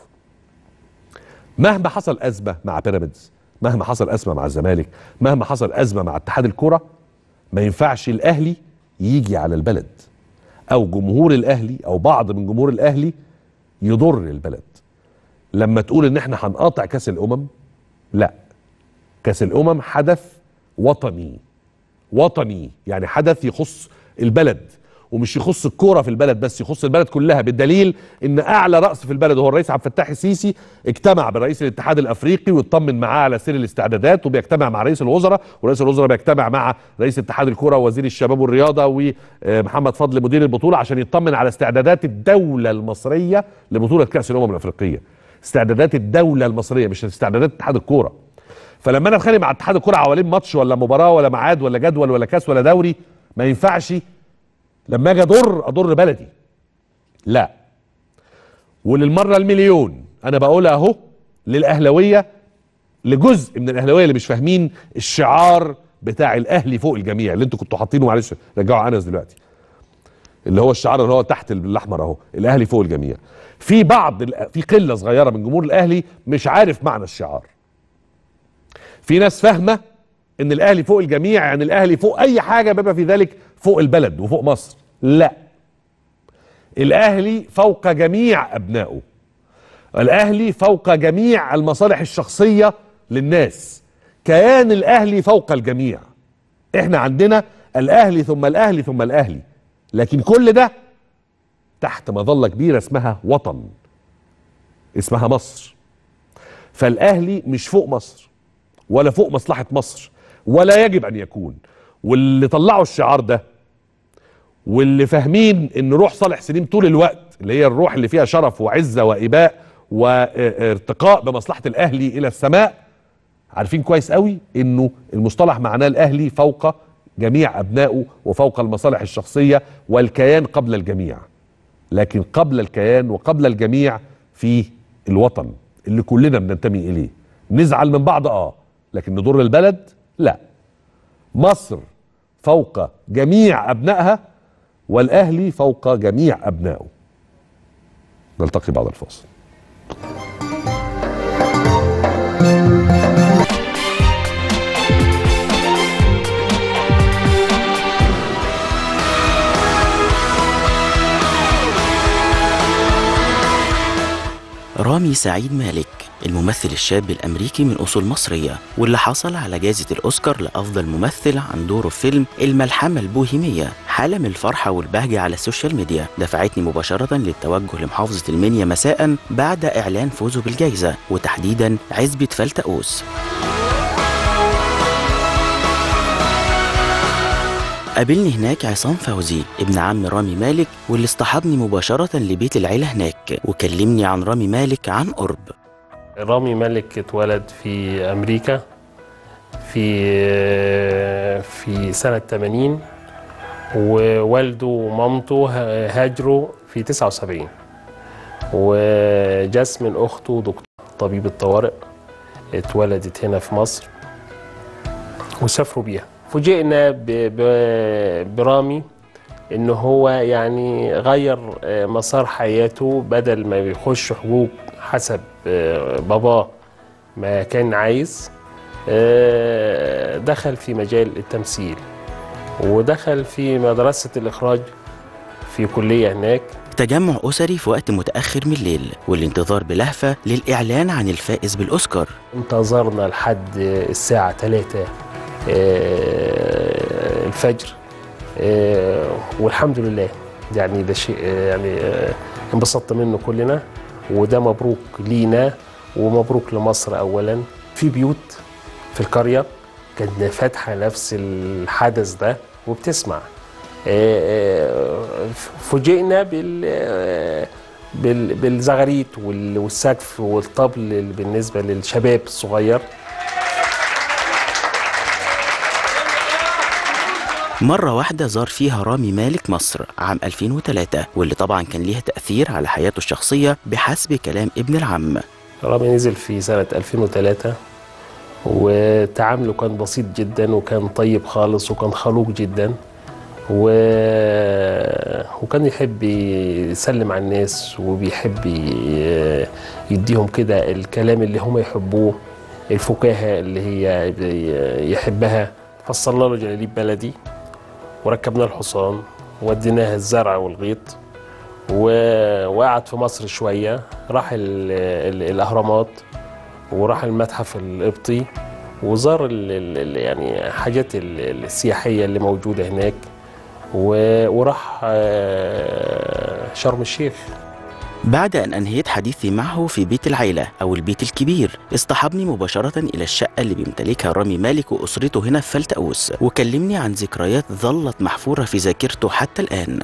مهما حصل ازمه مع بيراميدز مهما حصل ازمه مع الزمالك مهما حصل ازمه مع اتحاد الكره ما ينفعش الاهلي يجي على البلد او جمهور الاهلي او بعض من جمهور الاهلي يضر البلد لما تقول ان احنا هنقاطع كاس الامم لا كاس الامم حدث وطني وطني يعني حدث يخص البلد ومش يخص الكوره في البلد بس يخص البلد كلها بالدليل ان اعلى راس في البلد وهو الرئيس عبد الفتاح السيسي اجتمع برئيس الاتحاد الافريقي واطمن معاه على سير الاستعدادات وبيجتمع مع رئيس الوزراء ورئيس الوزراء بيجتمع مع رئيس اتحاد الكوره ووزير الشباب والرياضه ومحمد فضل مدير البطوله عشان يطمن على استعدادات الدوله المصريه لبطوله كاس الامم الافريقيه استعدادات الدوله المصريه مش استعدادات اتحاد الكوره فلما انا اتخانق مع اتحاد الكوره حوالين ماتش ولا مباراه ولا ميعاد ولا جدول ولا كاس ولا دوري ما ينفعش لما اجي اضر اضر بلدي لا وللمره المليون انا بقولها اهو للاهلاويه لجزء من الاهلاويه اللي مش فاهمين الشعار بتاع الاهلي فوق الجميع اللي انتوا كنتوا حاطينه معلش رجعوا انس دلوقتي اللي هو الشعار اللي هو تحت الاحمر اهو الاهلي فوق الجميع في بعض ال- في قله صغيره من جمهور الاهلي مش عارف معنى الشعار في ناس فاهمه ان الاهلي فوق الجميع يعني الاهلي فوق اي حاجه بما في ذلك فوق البلد وفوق مصر لا الاهلي فوق جميع ابنائه الاهلي فوق جميع المصالح الشخصيه للناس كيان الاهلي فوق الجميع احنا عندنا الاهلي ثم الاهلي ثم الاهلي لكن كل ده تحت مظله كبيره اسمها وطن اسمها مصر فالاهلي مش فوق مصر ولا فوق مصلحه مصر ولا يجب ان يكون واللي طلعوا الشعار ده واللي فاهمين ان روح صالح سليم طول الوقت اللي هي الروح اللي فيها شرف وعزه واباء وارتقاء بمصلحه الاهلي الى السماء عارفين كويس قوي انه المصطلح معناه الاهلي فوق جميع ابنائه وفوق المصالح الشخصيه والكيان قبل الجميع لكن قبل الكيان وقبل الجميع في الوطن اللي كلنا بننتمي اليه نزعل من بعض اه لكن نضر البلد لا مصر فوق جميع ابنائها والاهلي فوق جميع ابنائه نلتقي بعد الفاصل رامي سعيد مالك الممثل الشاب الأمريكي من أصول مصرية واللي حصل على جائزة الأوسكار لأفضل ممثل عن دوره في فيلم الملحمة البوهيمية حالة من الفرحة والبهجة على السوشيال ميديا دفعتني مباشرة للتوجه لمحافظة المنيا مساء بعد إعلان فوزه بالجائزة وتحديدا عزبة فلتأوس قابلني هناك عصام فوزي ابن عم رامي مالك واللي اصطحبني مباشرة لبيت العيلة هناك وكلمني عن رامي مالك عن قرب رامي مالك اتولد في أمريكا في في سنة 80 ووالده ومامته ه- هاجروا في 79 وجاسمين أخته دكتور طبيب الطوارئ اتولدت هنا في مصر وسافروا بيها فوجئنا ب- ب- برامي ان هو يعني غير آه، مسار حياته بدل ما بيخش حقوق حسب آه، باباه ما كان عايز آه، دخل في مجال التمثيل ودخل في مدرسة الإخراج في كلية هناك تجمع أسري في وقت متأخر من الليل والانتظار بلهفة للإعلان عن الفائز بالأوسكار انتظرنا لحد الساعة 3 الفجر آه، والحمد لله يعني ده شيء آه، يعني آه، انبسطت منه كلنا وده مبروك لينا ومبروك لمصر أولا في بيوت في القرية كانت فاتحة نفس الحدث ده وبتسمع آه، آه، فوجئنا بال آه، بال- بالزغاريت وال- والسقف والطبل اللي بالنسبه للشباب الصغير مرة واحدة زار فيها رامي مالك مصر عام 2003 واللي طبعا كان ليها تأثير على حياته الشخصية بحسب كلام ابن العم رامي نزل في سنه 2003 وتعامله كان بسيط جدا وكان طيب خالص وكان خلوق جدا و... وكان يحب يسلم على الناس وبيحب ي- يديهم كده الكلام اللي هم يحبوه الفكاهة اللي هي بي- يحبها فصلنا له جلاليب بلدي وركبنا الحصان وديناها الزرع والغيط و- وقعد في مصر شوية راح ال... ال... الأهرامات وراح المتحف القبطي وزار ال... ال... ال- يعني حاجات ال- السياحية اللي موجودة هناك و... وراح آه، شرم الشيخ بعد أن أنهيت حديثي معه في بيت العيلة أو البيت الكبير اصطحبني مباشرة إلى الشقة اللي بيمتلكها رامي مالك وأسرته هنا في فلتأوس وكلمني عن ذكريات ظلت محفورة في ذاكرته حتى الآن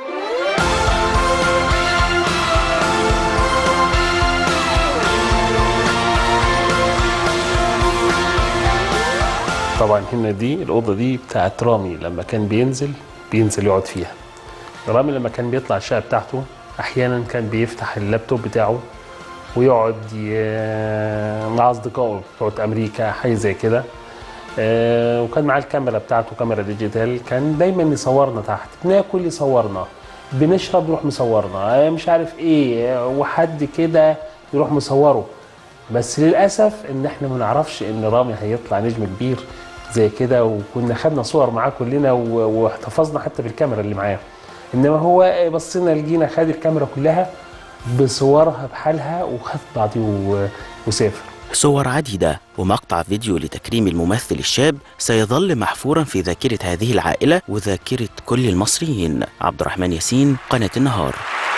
طبعا هنا دي الأوضة دي بتاعت رامي لما كان بينزل بينزل يقعد فيها رامي لما كان بيطلع الشقة بتاعته أحيانا كان بيفتح اللابتوب بتاعه ويقعد ي- مع أصدقائه بتوع أمريكا حاجة زي كده آه، وكان معاه الكاميرا بتاعته كاميرا ديجيتال كان دايما يصورنا تحت بناكل يصورنا بنشرب يروح مصورنا آه، مش عارف ايه آه، وحد كده يروح مصوره بس للاسف ان احنا ما نعرفش ان رامي هيطلع نجم كبير زي كده وكنا خدنا صور معاه كلنا و- واحتفظنا حتى بالكاميرا اللي معاه انما هو بصينا لقينا خد الكاميرا كلها بصورها بحالها وخد بعضيه و- وسافر صور عديدة ومقطع فيديو لتكريم الممثل الشاب سيظل محفورا في ذاكرة هذه العائلة وذاكرة كل المصريين عبد الرحمن ياسين قناة النهار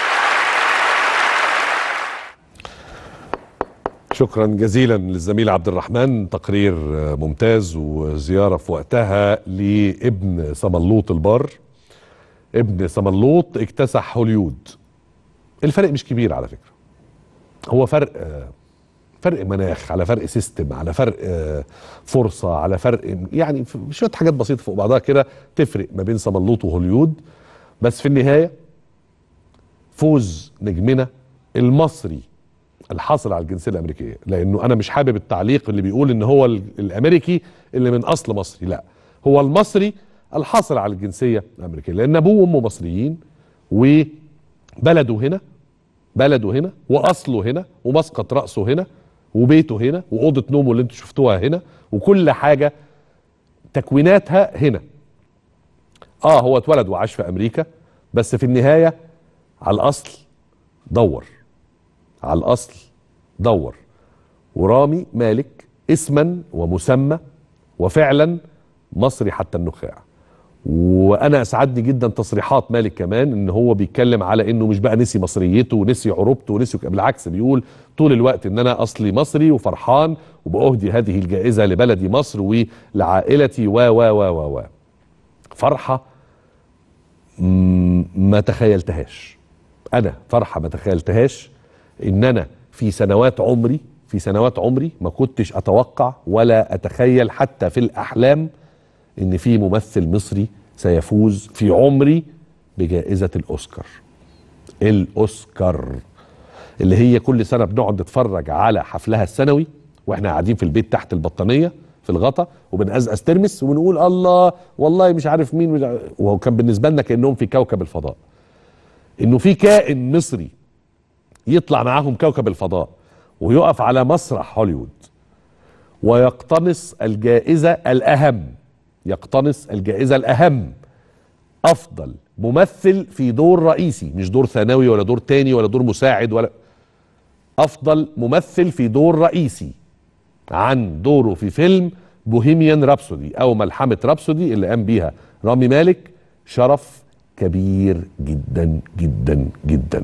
شكرا جزيلا للزميل عبد الرحمن تقرير آه، ممتاز وزياره في وقتها لابن صملوط البار ابن صملوط اكتسح هوليود الفرق مش كبير على فكره هو فرق آه، فرق مناخ على فرق سيستم على فرق آه، فرصه على فرق يعني ف- شويه حاجات بسيطه فوق بعضها كده تفرق ما بين صملوط وهوليود بس في النهايه فوز نجمنا المصري الحاصل على الجنسيه الامريكيه لانه انا مش حابب التعليق اللي بيقول ان هو ال- الامريكي اللي من اصل مصري لا هو المصري الحاصل على الجنسيه الامريكيه لان ابوه وامه مصريين وبلده هنا بلده هنا واصله هنا ومسقط راسه هنا وبيته هنا واوضه نومه اللي انتوا شفتوها هنا وكل حاجه تكويناتها هنا اه هو اتولد وعاش في امريكا بس في النهايه على الاصل دور على الاصل دور ورامي مالك اسما ومسمى وفعلا مصري حتى النخاع وانا اسعدني جدا تصريحات مالك كمان ان هو بيتكلم على انه مش بقى نسي مصريته ونسي عروبته ونسي بالعكس بيقول طول الوقت ان انا اصلي مصري وفرحان وبأهدي هذه الجائزه لبلدي مصر ولعائلتي و و و و و فرحه مم، ما تخيلتهاش انا فرحه ما تخيلتهاش ان انا في سنوات عمري في سنوات عمري ما كنتش اتوقع ولا اتخيل حتى في الاحلام ان في ممثل مصري سيفوز في عمري بجائزه الاوسكار الاوسكار اللي هي كل سنه بنقعد نتفرج على حفلها السنوي واحنا قاعدين في البيت تحت البطانيه في الغطا وبنقزقز ترمس ونقول الله والله مش عارف مين مش عارف وهو كان بالنسبه لنا كانهم في كوكب الفضاء انه في كائن مصري يطلع معاهم كوكب الفضاء ويقف على مسرح هوليوود ويقتنص الجائزه الاهم يقتنص الجائزه الاهم افضل ممثل في دور رئيسي مش دور ثانوي ولا دور تاني ولا دور مساعد ولا افضل ممثل في دور رئيسي عن دوره في فيلم بوهيميان رابسودي او ملحمه رابسودي اللي قام بيها رامي مالك شرف كبير جدا جدا جدا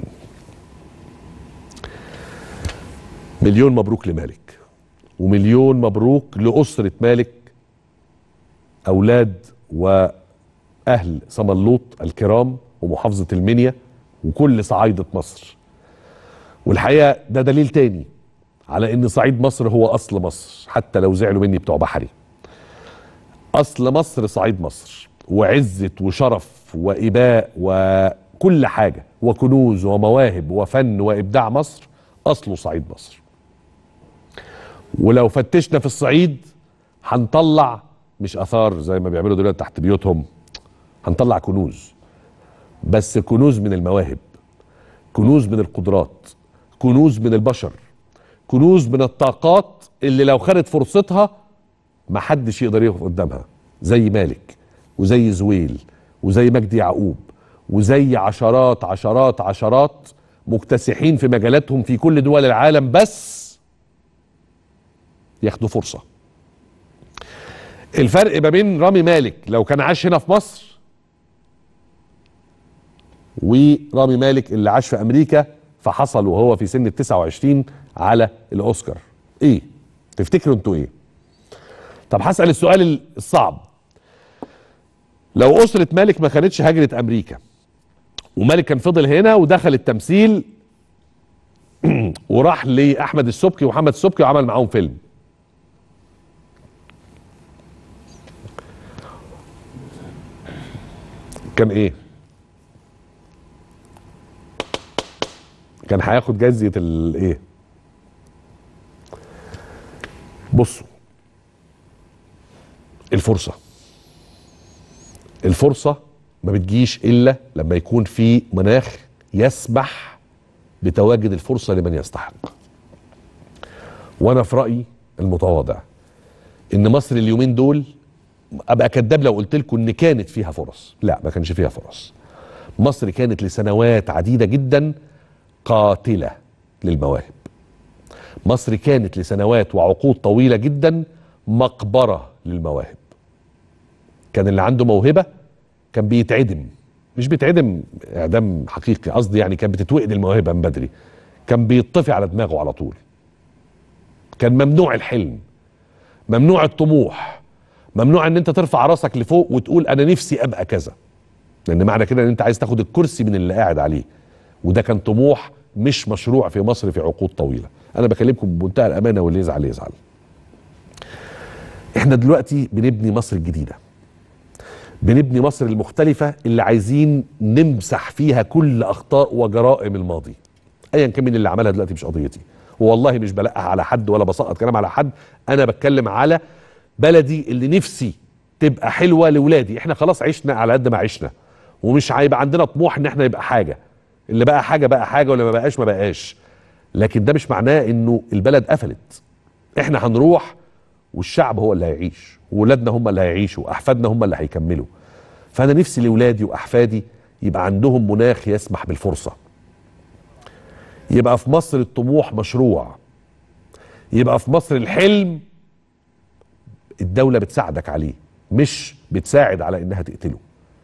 مليون مبروك لمالك ومليون مبروك لأسرة مالك أولاد وأهل صملوط الكرام ومحافظة المنيا وكل صعايدة مصر والحقيقة ده دليل تاني على ان صعيد مصر هو اصل مصر حتى لو زعلوا مني بتوع بحري اصل مصر صعيد مصر وعزة وشرف واباء وكل حاجة وكنوز ومواهب وفن وابداع مصر اصله صعيد مصر ولو فتشنا في الصعيد هنطلع مش اثار زي ما بيعملوا دلوقتي تحت بيوتهم هنطلع كنوز بس كنوز من المواهب كنوز من القدرات كنوز من البشر كنوز من الطاقات اللي لو خدت فرصتها ما حدش يقدر يقف قدامها زي مالك وزي زويل وزي مجدي يعقوب وزي عشرات عشرات عشرات مكتسحين في مجالاتهم في كل دول العالم بس ياخدوا فرصة الفرق ما بين رامي مالك لو كان عاش هنا في مصر ورامي مالك اللي عاش في امريكا فحصل وهو في سن ال 29 على الاوسكار ايه تفتكروا انتوا ايه طب هسال السؤال الصعب لو اسره مالك ما كانتش هاجرت امريكا ومالك كان فضل هنا ودخل التمثيل وراح لاحمد السبكي ومحمد السبكي وعمل معاهم فيلم كان ايه كان هياخد جايزه الايه بصوا الفرصه الفرصه ما بتجيش الا لما يكون في مناخ يسمح بتواجد الفرصه لمن يستحق وانا في رايي المتواضع ان مصر اليومين دول ابقى كذاب لو قلت لكم ان كانت فيها فرص لا ما كانش فيها فرص مصر كانت لسنوات عديده جدا قاتله للمواهب مصر كانت لسنوات وعقود طويله جدا مقبره للمواهب كان اللي عنده موهبه كان بيتعدم مش بيتعدم اعدام حقيقي قصدي يعني كان بتتوقد الموهبه من بدري كان بيطفي على دماغه على طول كان ممنوع الحلم ممنوع الطموح ممنوع ان انت ترفع راسك لفوق وتقول انا نفسي ابقى كذا لان معنى كده ان انت عايز تاخد الكرسي من اللي قاعد عليه وده كان طموح مش مشروع في مصر في عقود طويله انا بكلمكم بمنتهى الامانه واللي يزعل يزعل احنا دلوقتي بنبني مصر الجديده بنبني مصر المختلفه اللي عايزين نمسح فيها كل اخطاء وجرائم الماضي ايا كان مين اللي عملها دلوقتي مش قضيتي والله مش بلقح على حد ولا بسقط كلام على حد انا بتكلم على بلدي اللي نفسي تبقى حلوه لاولادي احنا خلاص عشنا على قد ما عشنا ومش هيبقى عندنا طموح ان احنا يبقى حاجه اللي بقى حاجه بقى حاجه واللي ما بقاش ما بقاش لكن ده مش معناه انه البلد قفلت احنا هنروح والشعب هو اللي هيعيش وولادنا هم اللي هيعيشوا واحفادنا هم اللي هيكملوا فانا نفسي لاولادي واحفادي يبقى عندهم مناخ يسمح بالفرصه يبقى في مصر الطموح مشروع يبقى في مصر الحلم الدولة بتساعدك عليه مش بتساعد على انها تقتله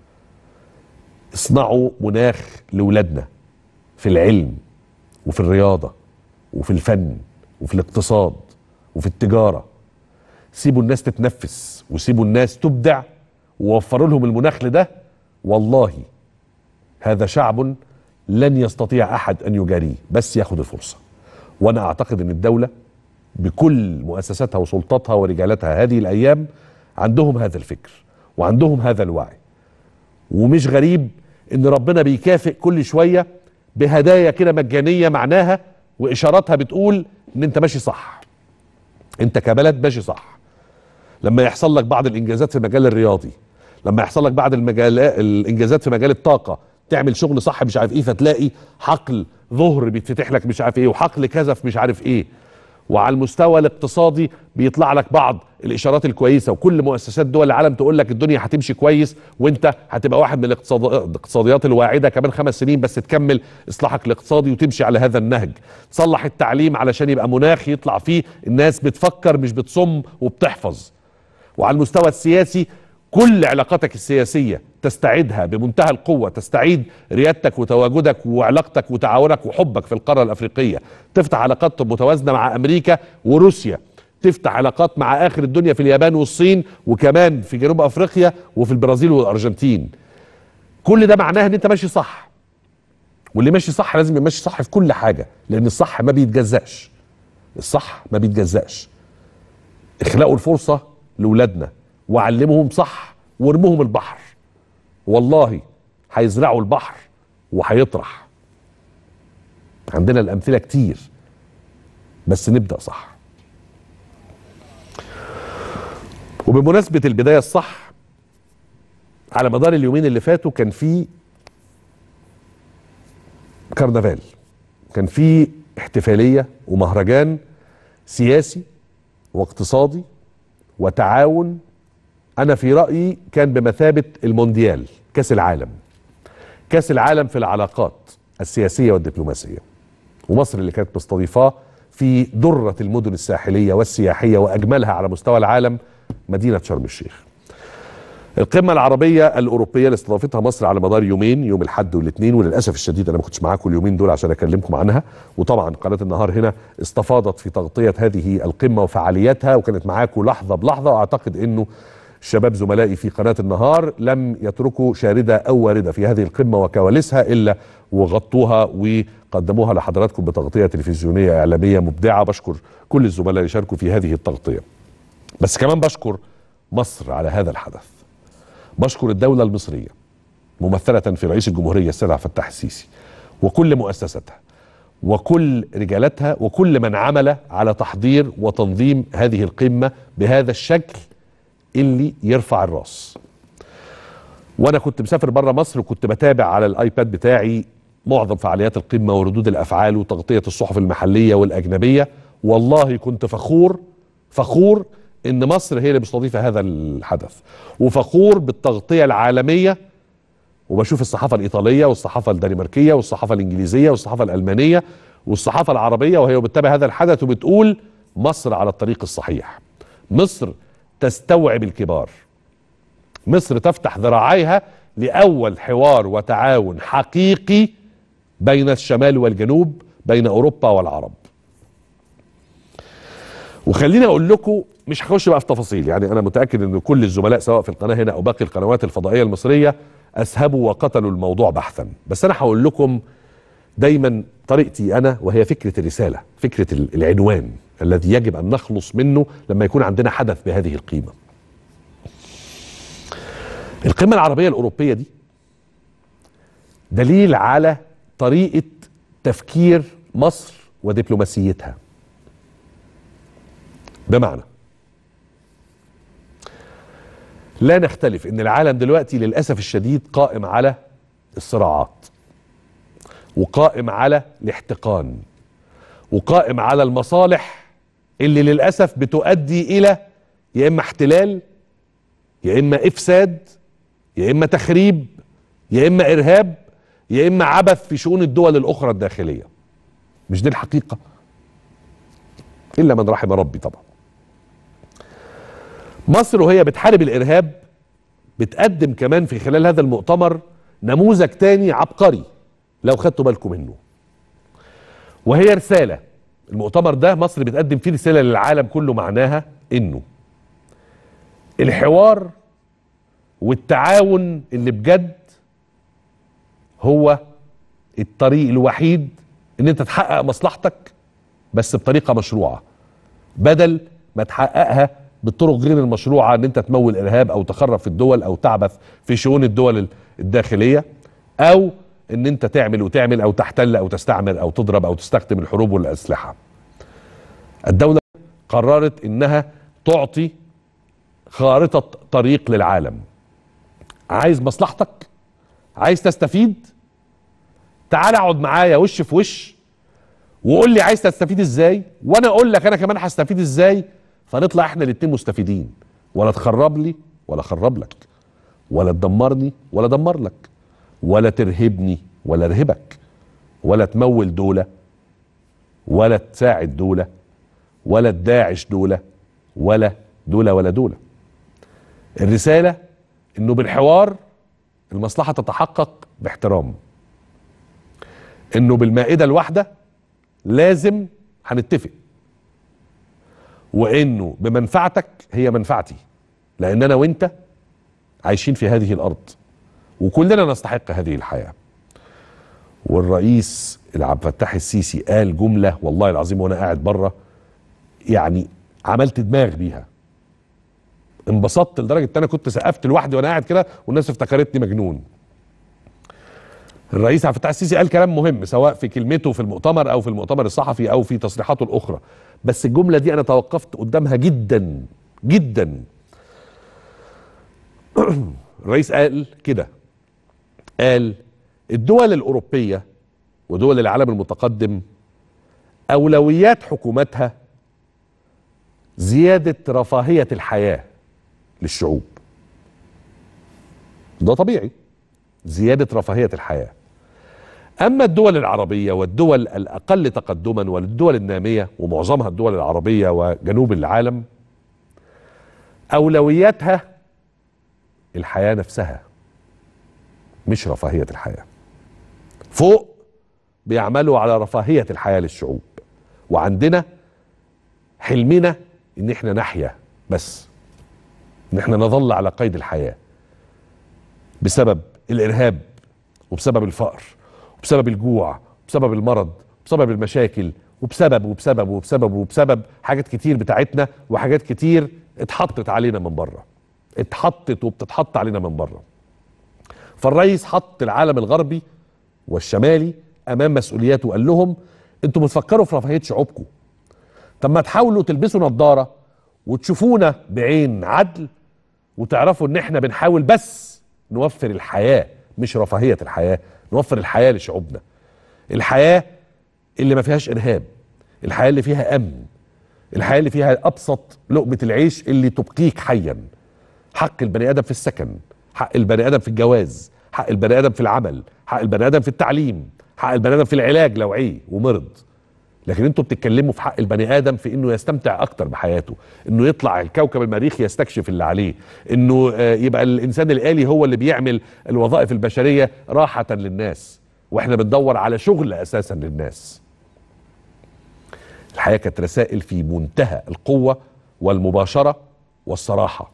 اصنعوا مناخ لولادنا في العلم وفي الرياضة وفي الفن وفي الاقتصاد وفي التجارة سيبوا الناس تتنفس وسيبوا الناس تبدع ووفروا لهم المناخ لده والله هذا شعب لن يستطيع احد ان يجاريه بس ياخد الفرصه وانا اعتقد ان الدوله بكل مؤسساتها وسلطاتها ورجالاتها هذه الايام عندهم هذا الفكر وعندهم هذا الوعي ومش غريب ان ربنا بيكافئ كل شويه بهدايا كده مجانيه معناها واشاراتها بتقول ان انت ماشي صح انت كبلد ماشي صح لما يحصل لك بعض الانجازات في المجال الرياضي لما يحصل لك بعض المجال الانجازات في مجال الطاقه تعمل شغل صح مش عارف ايه فتلاقي حقل ظهر بيتفتح لك مش عارف ايه وحقل كذا في مش عارف ايه وعلى المستوى الاقتصادي بيطلع لك بعض الاشارات الكويسه وكل مؤسسات دول العالم تقول لك الدنيا هتمشي كويس وانت هتبقى واحد من الاقتصاد- الاقتصاديات الواعده كمان خمس سنين بس تكمل اصلاحك الاقتصادي وتمشي على هذا النهج تصلح التعليم علشان يبقى مناخ يطلع فيه الناس بتفكر مش بتصم وبتحفظ وعلى المستوى السياسي كل علاقاتك السياسية تستعيدها بمنتهى القوة تستعيد ريادتك وتواجدك وعلاقتك وتعاونك وحبك في القارة الأفريقية تفتح علاقات متوازنة مع أمريكا وروسيا تفتح علاقات مع آخر الدنيا في اليابان والصين وكمان في جنوب أفريقيا وفي البرازيل والأرجنتين كل ده معناه ان انت ماشي صح واللي ماشي صح لازم يبقى ماشي صح في كل حاجة لأن الصح ما بيتجزأش الصح ما بيتجزأش اخلقوا الفرصة لولادنا وعلموهم صح وارموهم البحر والله هيزرعوا البحر وهيطرح عندنا الأمثلة كتير بس نبدأ صح وبمناسبة البداية الصح على مدار اليومين اللي فاتوا كان في كرنفال كان في احتفالية ومهرجان سياسي واقتصادي وتعاون انا في رايي كان بمثابه المونديال كاس العالم كاس العالم في العلاقات السياسيه والدبلوماسيه ومصر اللي كانت مستضيفاه في دره المدن الساحليه والسياحيه واجملها على مستوى العالم مدينه شرم الشيخ القمة العربية الأوروبية اللي استضافتها مصر على مدار يومين يوم الأحد والاثنين وللأسف الشديد أنا ما كنتش معاكم اليومين دول عشان أكلمكم عنها وطبعا قناة النهار هنا استفاضت في تغطية هذه القمة وفعالياتها وكانت معاكم لحظة بلحظة وأعتقد أنه الشباب زملائي في قناة النهار لم يتركوا شاردة أو واردة في هذه القمة وكواليسها إلا وغطوها وقدموها لحضراتكم بتغطية تلفزيونية إعلامية مبدعة بشكر كل الزملاء اللي شاركوا في هذه التغطية بس كمان بشكر مصر على هذا الحدث بشكر الدولة المصرية ممثلة في رئيس الجمهورية السيد عبد الفتاح السيسي وكل مؤسساتها وكل رجالاتها وكل من عمل على تحضير وتنظيم هذه القمة بهذا الشكل اللي يرفع الراس وانا كنت مسافر بره مصر وكنت بتابع على الايباد بتاعي معظم فعاليات القمة وردود الافعال وتغطية الصحف المحلية والاجنبية والله كنت فخور فخور ان مصر هي اللي مستضيفه هذا الحدث وفخور بالتغطيه العالميه وبشوف الصحافه الايطاليه والصحافه الدنماركيه والصحافه الانجليزيه والصحافه الالمانيه والصحافه العربيه وهي بتتابع هذا الحدث وبتقول مصر على الطريق الصحيح مصر تستوعب الكبار مصر تفتح ذراعيها لاول حوار وتعاون حقيقي بين الشمال والجنوب بين اوروبا والعرب وخليني اقول لكم مش هخش بقى في تفاصيل يعني انا متاكد ان كل الزملاء سواء في القناه هنا او باقي القنوات الفضائيه المصريه اسهبوا وقتلوا الموضوع بحثا بس انا هقول لكم دايما طريقتي انا وهي فكره الرساله فكره ال- العنوان الذي يجب ان نخلص منه لما يكون عندنا حدث بهذه القيمه القمه العربيه الاوروبيه دي دليل على طريقه تفكير مصر ودبلوماسيتها بمعنى لا نختلف ان العالم دلوقتي للاسف الشديد قائم على الصراعات وقائم على الاحتقان وقائم على المصالح اللي للاسف بتؤدي الى يا اما احتلال يا اما افساد يا اما تخريب يا اما ارهاب يا اما عبث في شؤون الدول الاخرى الداخليه مش دي الحقيقه الا من رحم ربي طبعا مصر وهي بتحارب الارهاب بتقدم كمان في خلال هذا المؤتمر نموذج تاني عبقري لو خدتوا بالكم منه وهي رساله المؤتمر ده مصر بتقدم فيه رساله للعالم كله معناها انه الحوار والتعاون اللي بجد هو الطريق الوحيد ان انت تحقق مصلحتك بس بطريقه مشروعه بدل ما تحققها بالطرق غير المشروعه ان انت تمول ارهاب او تخرب في الدول او تعبث في شؤون الدول الداخليه او ان انت تعمل وتعمل او تحتل او تستعمر او تضرب او تستخدم الحروب والاسلحه. الدوله قررت انها تعطي خارطه طريق للعالم. عايز مصلحتك؟ عايز تستفيد؟ تعال اقعد معايا وش في وش وقول لي عايز تستفيد ازاي وانا اقول لك انا كمان هستفيد ازاي فنطلع احنا الاتنين مستفيدين ولا تخرب لي ولا اخرب لك ولا تدمرني ولا ادمر لك ولا ترهبني ولا ارهبك ولا تمول دولة ولا تساعد دولة ولا تداعش دولة ولا دولة ولا دولة الرسالة انه بالحوار المصلحة تتحقق باحترام انه بالمائدة الواحدة لازم هنتفق وانه بمنفعتك هي منفعتي لان انا وانت عايشين في هذه الارض وكلنا نستحق هذه الحياه والرئيس عبد الفتاح السيسي قال جمله والله العظيم وانا قاعد بره يعني عملت دماغ بيها انبسطت لدرجه ان انا كنت سقفت لوحدي وانا قاعد كده والناس افتكرتني مجنون الرئيس عبد الفتاح السيسي قال كلام مهم سواء في كلمته في المؤتمر او في المؤتمر الصحفي او في تصريحاته الاخرى بس الجمله دي انا توقفت قدامها جدا جدا الرئيس قال كده قال الدول الاوروبيه ودول العالم المتقدم اولويات حكوماتها زياده رفاهيه الحياه للشعوب ده طبيعي زياده رفاهيه الحياه اما الدول العربيه والدول الاقل تقدما والدول الناميه ومعظمها الدول العربيه وجنوب العالم اولوياتها الحياه نفسها مش رفاهيه الحياه فوق بيعملوا على رفاهيه الحياه للشعوب وعندنا حلمنا ان احنا نحيا بس ان احنا نظل على قيد الحياه بسبب الارهاب وبسبب الفقر وبسبب الجوع وبسبب المرض وبسبب المشاكل وبسبب وبسبب وبسبب وبسبب حاجات كتير بتاعتنا وحاجات كتير اتحطت علينا من بره اتحطت وبتتحط علينا من بره فالرئيس حط العالم الغربي والشمالي امام مسؤولياته وقال لهم انتوا بتفكروا في رفاهيه شعوبكم طب ما تحاولوا تلبسوا نظاره وتشوفونا بعين عدل وتعرفوا ان احنا بنحاول بس نوفر الحياه مش رفاهيه الحياه نوفر الحياه لشعوبنا الحياه اللي ما فيهاش ارهاب الحياه اللي فيها امن الحياه اللي فيها ابسط لقمه العيش اللي تبقيك حيا حق البني ادم في السكن حق البني ادم في الجواز حق البني ادم في العمل حق البني ادم في التعليم حق البني ادم في العلاج لو عيه ومرض لكن انتوا بتتكلموا في حق البني ادم في انه يستمتع اكتر بحياته انه يطلع الكوكب المريخ يستكشف اللي عليه انه آه، يبقى الانسان الالي هو اللي بيعمل الوظائف البشريه راحه للناس واحنا بندور على شغل اساسا للناس الحياه كانت رسائل في منتهى القوه والمباشره والصراحه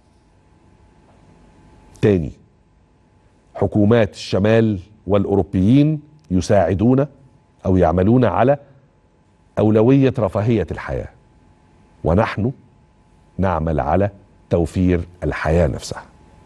تاني حكومات الشمال والاوروبيين يساعدون او يعملون على اولويه رفاهيه الحياه ونحن نعمل على توفير الحياه نفسها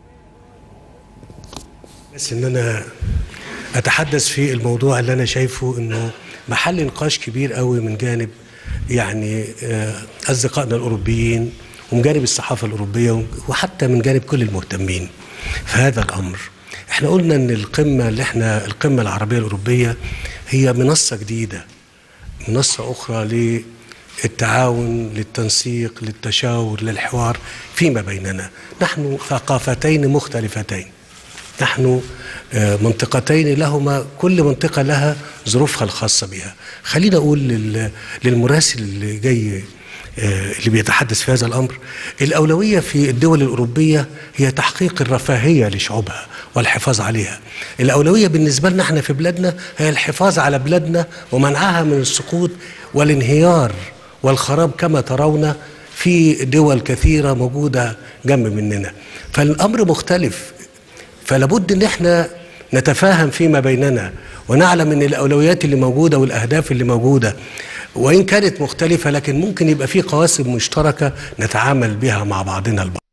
بس ان انا اتحدث في الموضوع اللي انا شايفه انه محل نقاش كبير قوي من جانب يعني آه، اصدقائنا الاوروبيين ومن جانب الصحافه الاوروبيه وحتى من جانب كل المهتمين في هذا الامر احنا قلنا ان القمه اللي احنا القمه العربيه الاوروبيه هي منصه جديده منصه اخرى للتعاون للتنسيق للتشاور للحوار فيما بيننا نحن ثقافتين مختلفتين نحن آه، منطقتين لهما كل منطقة لها ظروفها الخاصة بها خلينا أقول لل- للمراسل اللي جاي آه، اللي بيتحدث في هذا الأمر الأولوية في الدول الأوروبية هي تحقيق الرفاهية لشعوبها والحفاظ عليها الأولوية بالنسبة لنا احنا في بلادنا هي الحفاظ على بلادنا ومنعها من السقوط والانهيار والخراب كما ترون في دول كثيرة موجودة جنب مننا فالأمر مختلف فلابد ان احنا نتفاهم فيما بيننا ونعلم ان الاولويات اللي موجوده والاهداف اللي موجوده وإن كانت مختلفة لكن ممكن يبقى في قواسم مشتركة نتعامل بها مع بعضنا البعض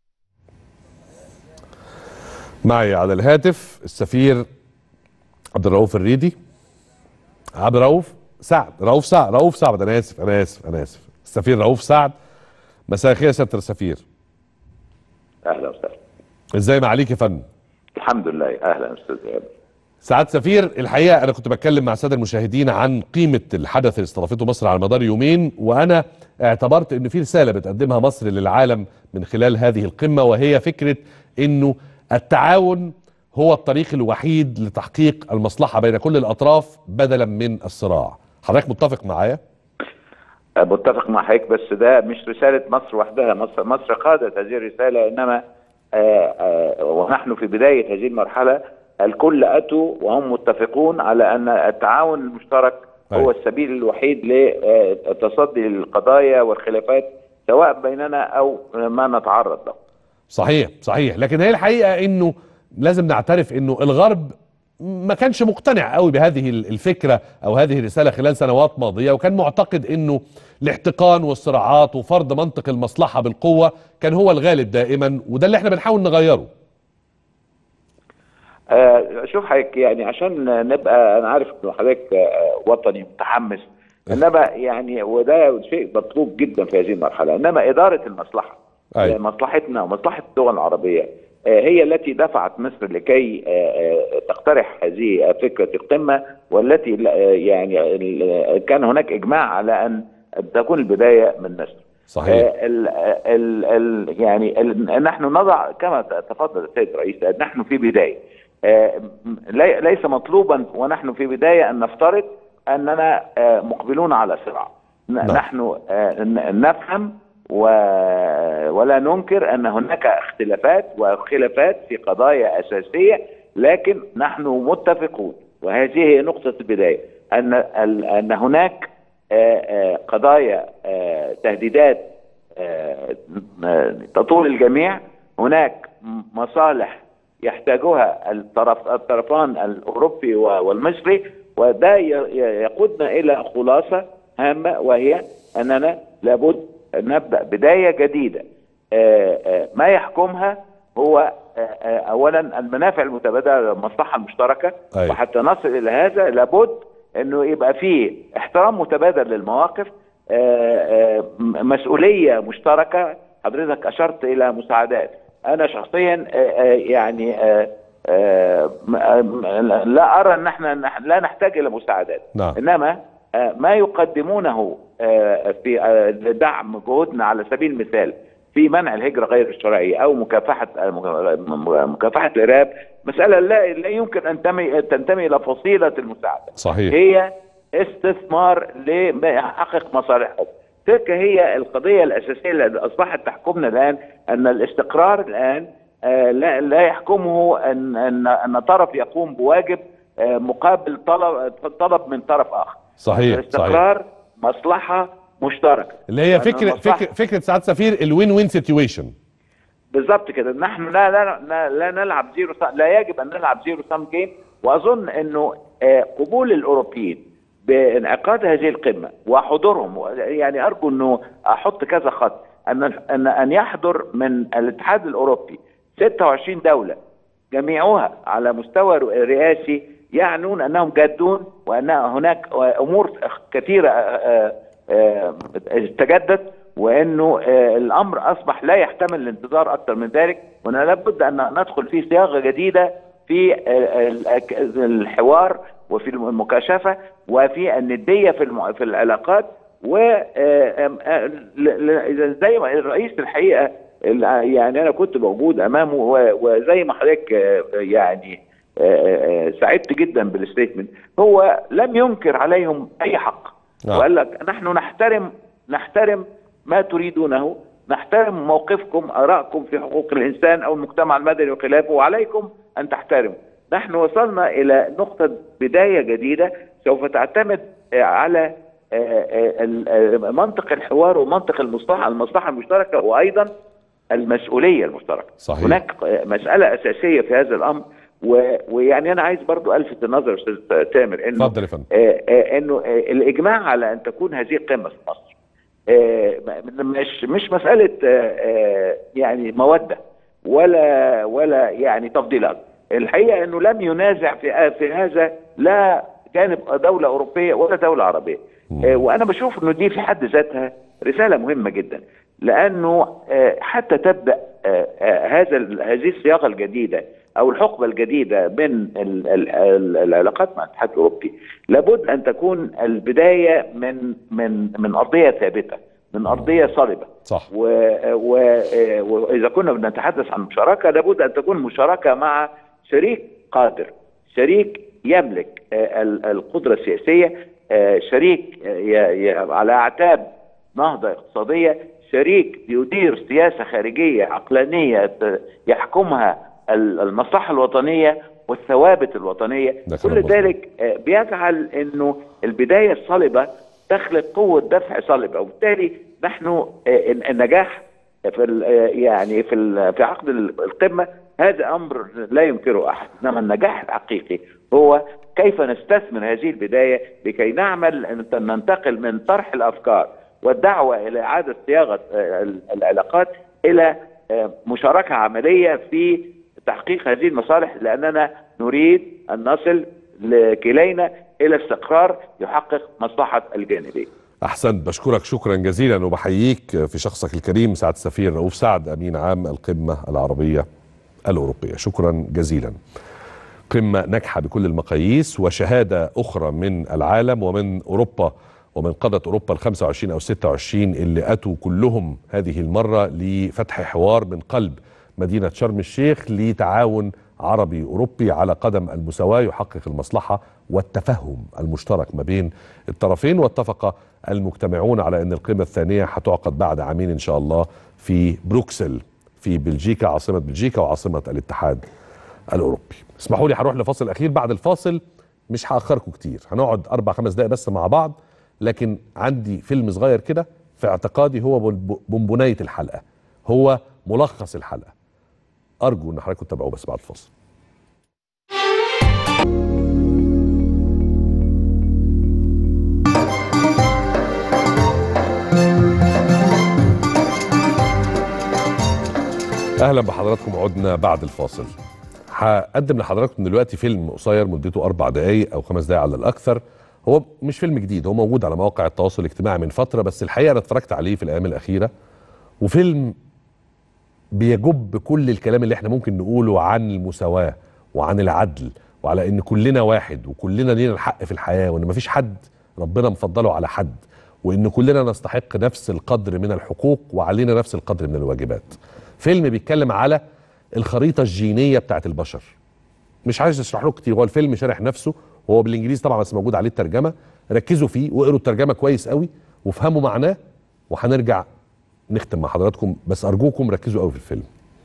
معي على الهاتف السفير عبد الرؤوف الريدي عبد الرؤوف سعد رؤوف سعد رؤوف سعد انا اسف انا اسف انا اسف السفير رؤوف سعد مساء الخير يا سياده السفير اهلا وسهلا ازاي معاليك يا فندم الحمد لله اهلا استاذ ايهاب سعاد سفير الحقيقه انا كنت بتكلم مع الساده المشاهدين عن قيمه الحدث اللي استضافته مصر على مدار يومين وانا اعتبرت ان في رساله بتقدمها مصر للعالم من خلال هذه القمه وهي فكره انه التعاون هو الطريق الوحيد لتحقيق المصلحه بين كل الاطراف بدلا من الصراع حضرتك متفق معايا متفق مع حضرتك بس ده مش رساله مصر وحدها مصر مصر قادت هذه الرساله انما آآ آآ ونحن في بدايه هذه المرحله الكل اتوا وهم متفقون على ان التعاون المشترك هو أيوة. السبيل الوحيد للتصدي للقضايا والخلافات سواء بيننا او ما نتعرض له صحيح صحيح لكن هي الحقيقه انه لازم نعترف انه الغرب ما كانش مقتنع قوي بهذه الفكره او هذه الرساله خلال سنوات ماضيه وكان معتقد انه الاحتقان والصراعات وفرض منطق المصلحه بالقوه كان هو الغالب دائما وده اللي احنا بنحاول نغيره آه شوف حضرتك يعني عشان نبقى انا عارف ان حضرتك آه وطني متحمس انما يعني وده شيء مطلوب جدا في هذه المرحله انما اداره المصلحه أيوة. مصلحتنا ومصلحه الدول العربيه آه هي التي دفعت مصر لكي تقترح هذه فكره القمه والتي يعني كان هناك اجماع على ان تكون البدايه من مصر صحيح ال ال ال يعني ال نحن نضع كما تفضل السيد الرئيس نحن في بدايه ليس مطلوبا ونحن في بدايه ان نفترض اننا مقبلون على صراع نحن نفهم ولا ننكر ان هناك اختلافات وخلافات في قضايا اساسيه لكن نحن متفقون وهذه هي نقطه البدايه ان ان هناك قضايا تهديدات تطول الجميع هناك مصالح يحتاجها الطرف الطرفان الاوروبي والمصري وده يقودنا الى خلاصه هامه وهي اننا لابد نبدا بدايه جديده ما يحكمها هو اولا المنافع المتبادله المصلحه المشتركه أيوة. وحتى نصل الى هذا لابد انه يبقى فيه احترام متبادل للمواقف مسؤوليه مشتركه حضرتك اشرت الى مساعدات انا شخصيا يعني لا ارى ان احنا لا نحتاج الى مساعدات نعم. انما ما يقدمونه في دعم جهودنا على سبيل المثال في منع الهجره غير الشرعيه او مكافحه مكافحه الارهاب مساله لا لا يمكن ان تنتمي تنتمي الى فصيله المساعده صحيح هي استثمار ليحقق مصالحهم تلك هي القضيه الاساسيه التي اصبحت تحكمنا الان ان الاستقرار الان آه لا, لا يحكمه ان ان ان طرف يقوم بواجب آه مقابل طلب طلب من طرف اخر صحيح الاستقرار صحيح مصلحه مشتركه اللي هي فكره فكره فكره سعاده سفير الوين وين سيتويشن بالظبط كده نحن لا لا, لا لا نلعب زيرو لا يجب ان نلعب زيرو سام جيم واظن انه آه قبول الاوروبيين بانعقاد هذه القمه وحضورهم يعني ارجو انه احط كذا خط ان ان ان يحضر من الاتحاد الاوروبي 26 دوله جميعها على مستوى رئاسي يعنون انهم جادون وان هناك امور كثيره تجدد وانه الامر اصبح لا يحتمل الانتظار اكثر من ذلك وان لابد ان ندخل في صياغه جديده في الحوار وفي المكاشفه وفي النديه في في العلاقات و زي ما الرئيس الحقيقه يعني انا كنت موجود امامه وزي ما حضرتك يعني سعدت جدا بالستيتمنت هو لم ينكر عليهم اي حق نعم. وقال لك نحن نحترم نحترم ما تريدونه نحترم موقفكم ارائكم في حقوق الانسان او المجتمع المدني وخلافه وعليكم ان تحترموا نحن وصلنا الى نقطه بدايه جديده سوف تعتمد على منطق الحوار ومنطق المصلحه المصلحه المشتركه وايضا المسؤوليه المشتركه صحيح. هناك مساله اساسيه في هذا الامر و- ويعني انا عايز برضو الفت النظر يا استاذ تامر انه اتفضل يا فندم آه، آه، انه آه، الاجماع على ان تكون هذه القمه في مصر آه، م- مش مش مساله آه، آه، يعني موده ولا ولا يعني تفضيلات الحقيقه انه لم ينازع في في هذا لا جانب دوله اوروبيه ولا دوله عربيه آه، وانا بشوف انه دي في حد ذاتها رساله مهمه جدا لانه آه، حتى تبدا آه، آه، هذا ال- هذه الصياغه الجديده او الحقبه الجديده من ال- ال- ال- العلاقات مع الاتحاد الاوروبي لابد ان تكون البدايه من من من ارضيه ثابته من ارضيه صلبه صح و و واذا كنا بنتحدث عن مشاركه لابد ان تكون مشاركه مع شريك قادر شريك يملك آه، ال- القدره السياسيه آه، شريك آه، ي- ي- على اعتاب نهضه اقتصاديه شريك يدير سياسه خارجيه عقلانيه ت- يحكمها ال- المصلحه الوطنيه والثوابت الوطنيه ده كلام كل مظبوط. ذلك آه، بيجعل انه البدايه الصلبه تخلق قوه دفع صلبه وبالتالي نحن آه، الن- النجاح في ال- آه، يعني في ال- في عقد ال- القمه هذا امر لا ينكره احد انما النجاح الحقيقي هو كيف نستثمر هذه البدايه لكي نعمل أن ننتقل من طرح الافكار والدعوه الى اعاده صياغه آه، ال- العلاقات الى آه، مشاركه عمليه في تحقيق هذه المصالح لاننا نريد ان نصل لكلينا الى استقرار يحقق مصلحه الجانبين. احسنت بشكرك شكرا جزيلا وبحييك في شخصك الكريم سعد السفير رؤوف سعد امين عام القمه العربيه الاوروبيه شكرا جزيلا قمه ناجحه بكل المقاييس وشهاده اخرى من العالم ومن اوروبا ومن قاده اوروبا ال 25 او 26 اللي اتوا كلهم هذه المره لفتح حوار من قلب مدينه شرم الشيخ لتعاون عربي اوروبي على قدم المساواه يحقق المصلحه والتفهم المشترك ما بين الطرفين واتفق المجتمعون على ان القمه الثانيه هتعقد بعد عامين ان شاء الله في بروكسل في بلجيكا عاصمه بلجيكا وعاصمه الاتحاد الاوروبي اسمحوا لي هروح لفاصل اخير بعد الفاصل مش هاخركم كتير هنقعد اربع خمس دقايق بس مع بعض لكن عندي فيلم صغير كده في اعتقادي هو بونب- بونبونايه الحلقه هو ملخص الحلقه ارجو ان حضراتكم تتابعوه بس بعد الفاصل اهلا بحضراتكم عدنا بعد الفاصل هقدم لحضراتكم دلوقتي فيلم قصير مدته اربع دقائق او خمس دقائق على الاكثر هو مش فيلم جديد هو موجود على مواقع التواصل الاجتماعي من فتره بس الحقيقه انا اتفرجت عليه في الايام الاخيره وفيلم بيجب كل الكلام اللي احنا ممكن نقوله عن المساواه وعن العدل وعلى ان كلنا واحد وكلنا لينا الحق في الحياه وان مفيش حد ربنا مفضله على حد وان كلنا نستحق نفس القدر من الحقوق وعلينا نفس القدر من الواجبات فيلم بيتكلم على الخريطه الجينيه بتاعت البشر مش عايز اشرح لكم كتير هو الفيلم شارح نفسه وهو بالانجليزي طبعا بس موجود عليه الترجمه ركزوا فيه واقروا الترجمه كويس قوي وافهموا معناه وهنرجع نختم مع حضراتكم بس ارجوكم ركزوا قوي في الفيلم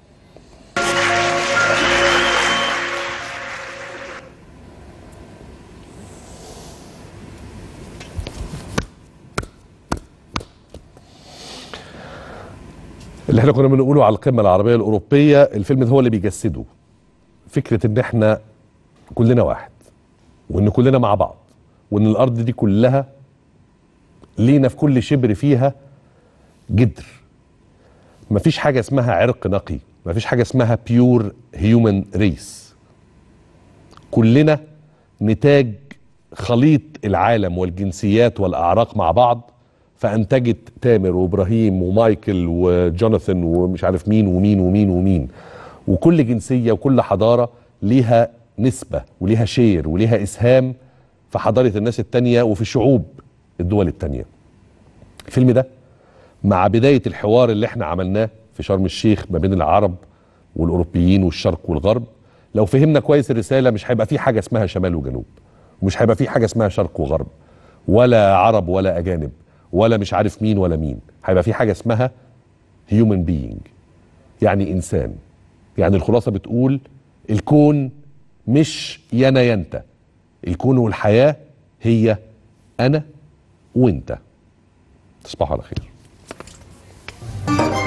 اللي احنا كنا بنقوله على القمه العربيه الاوروبيه الفيلم ده هو اللي بيجسده فكره ان احنا كلنا واحد وان كلنا مع بعض وان الارض دي كلها لينا في كل شبر فيها جدر مفيش حاجه اسمها عرق نقي مفيش حاجه اسمها بيور هيومن ريس كلنا نتاج خليط العالم والجنسيات والاعراق مع بعض فانتجت تامر وابراهيم ومايكل وجوناثان ومش عارف مين ومين ومين ومين وكل جنسيه وكل حضاره ليها نسبه وليها شير وليها اسهام في حضاره الناس التانيه وفي شعوب الدول التانيه الفيلم ده مع بدايه الحوار اللي احنا عملناه في شرم الشيخ ما بين العرب والاوروبيين والشرق والغرب لو فهمنا كويس الرساله مش هيبقى في حاجه اسمها شمال وجنوب ومش هيبقى في حاجه اسمها شرق وغرب ولا عرب ولا اجانب ولا مش عارف مين ولا مين هيبقى في حاجه اسمها هيومن بينج يعني انسان يعني الخلاصه بتقول الكون مش يانا ينت الكون والحياه هي انا وانت تصبحوا على خير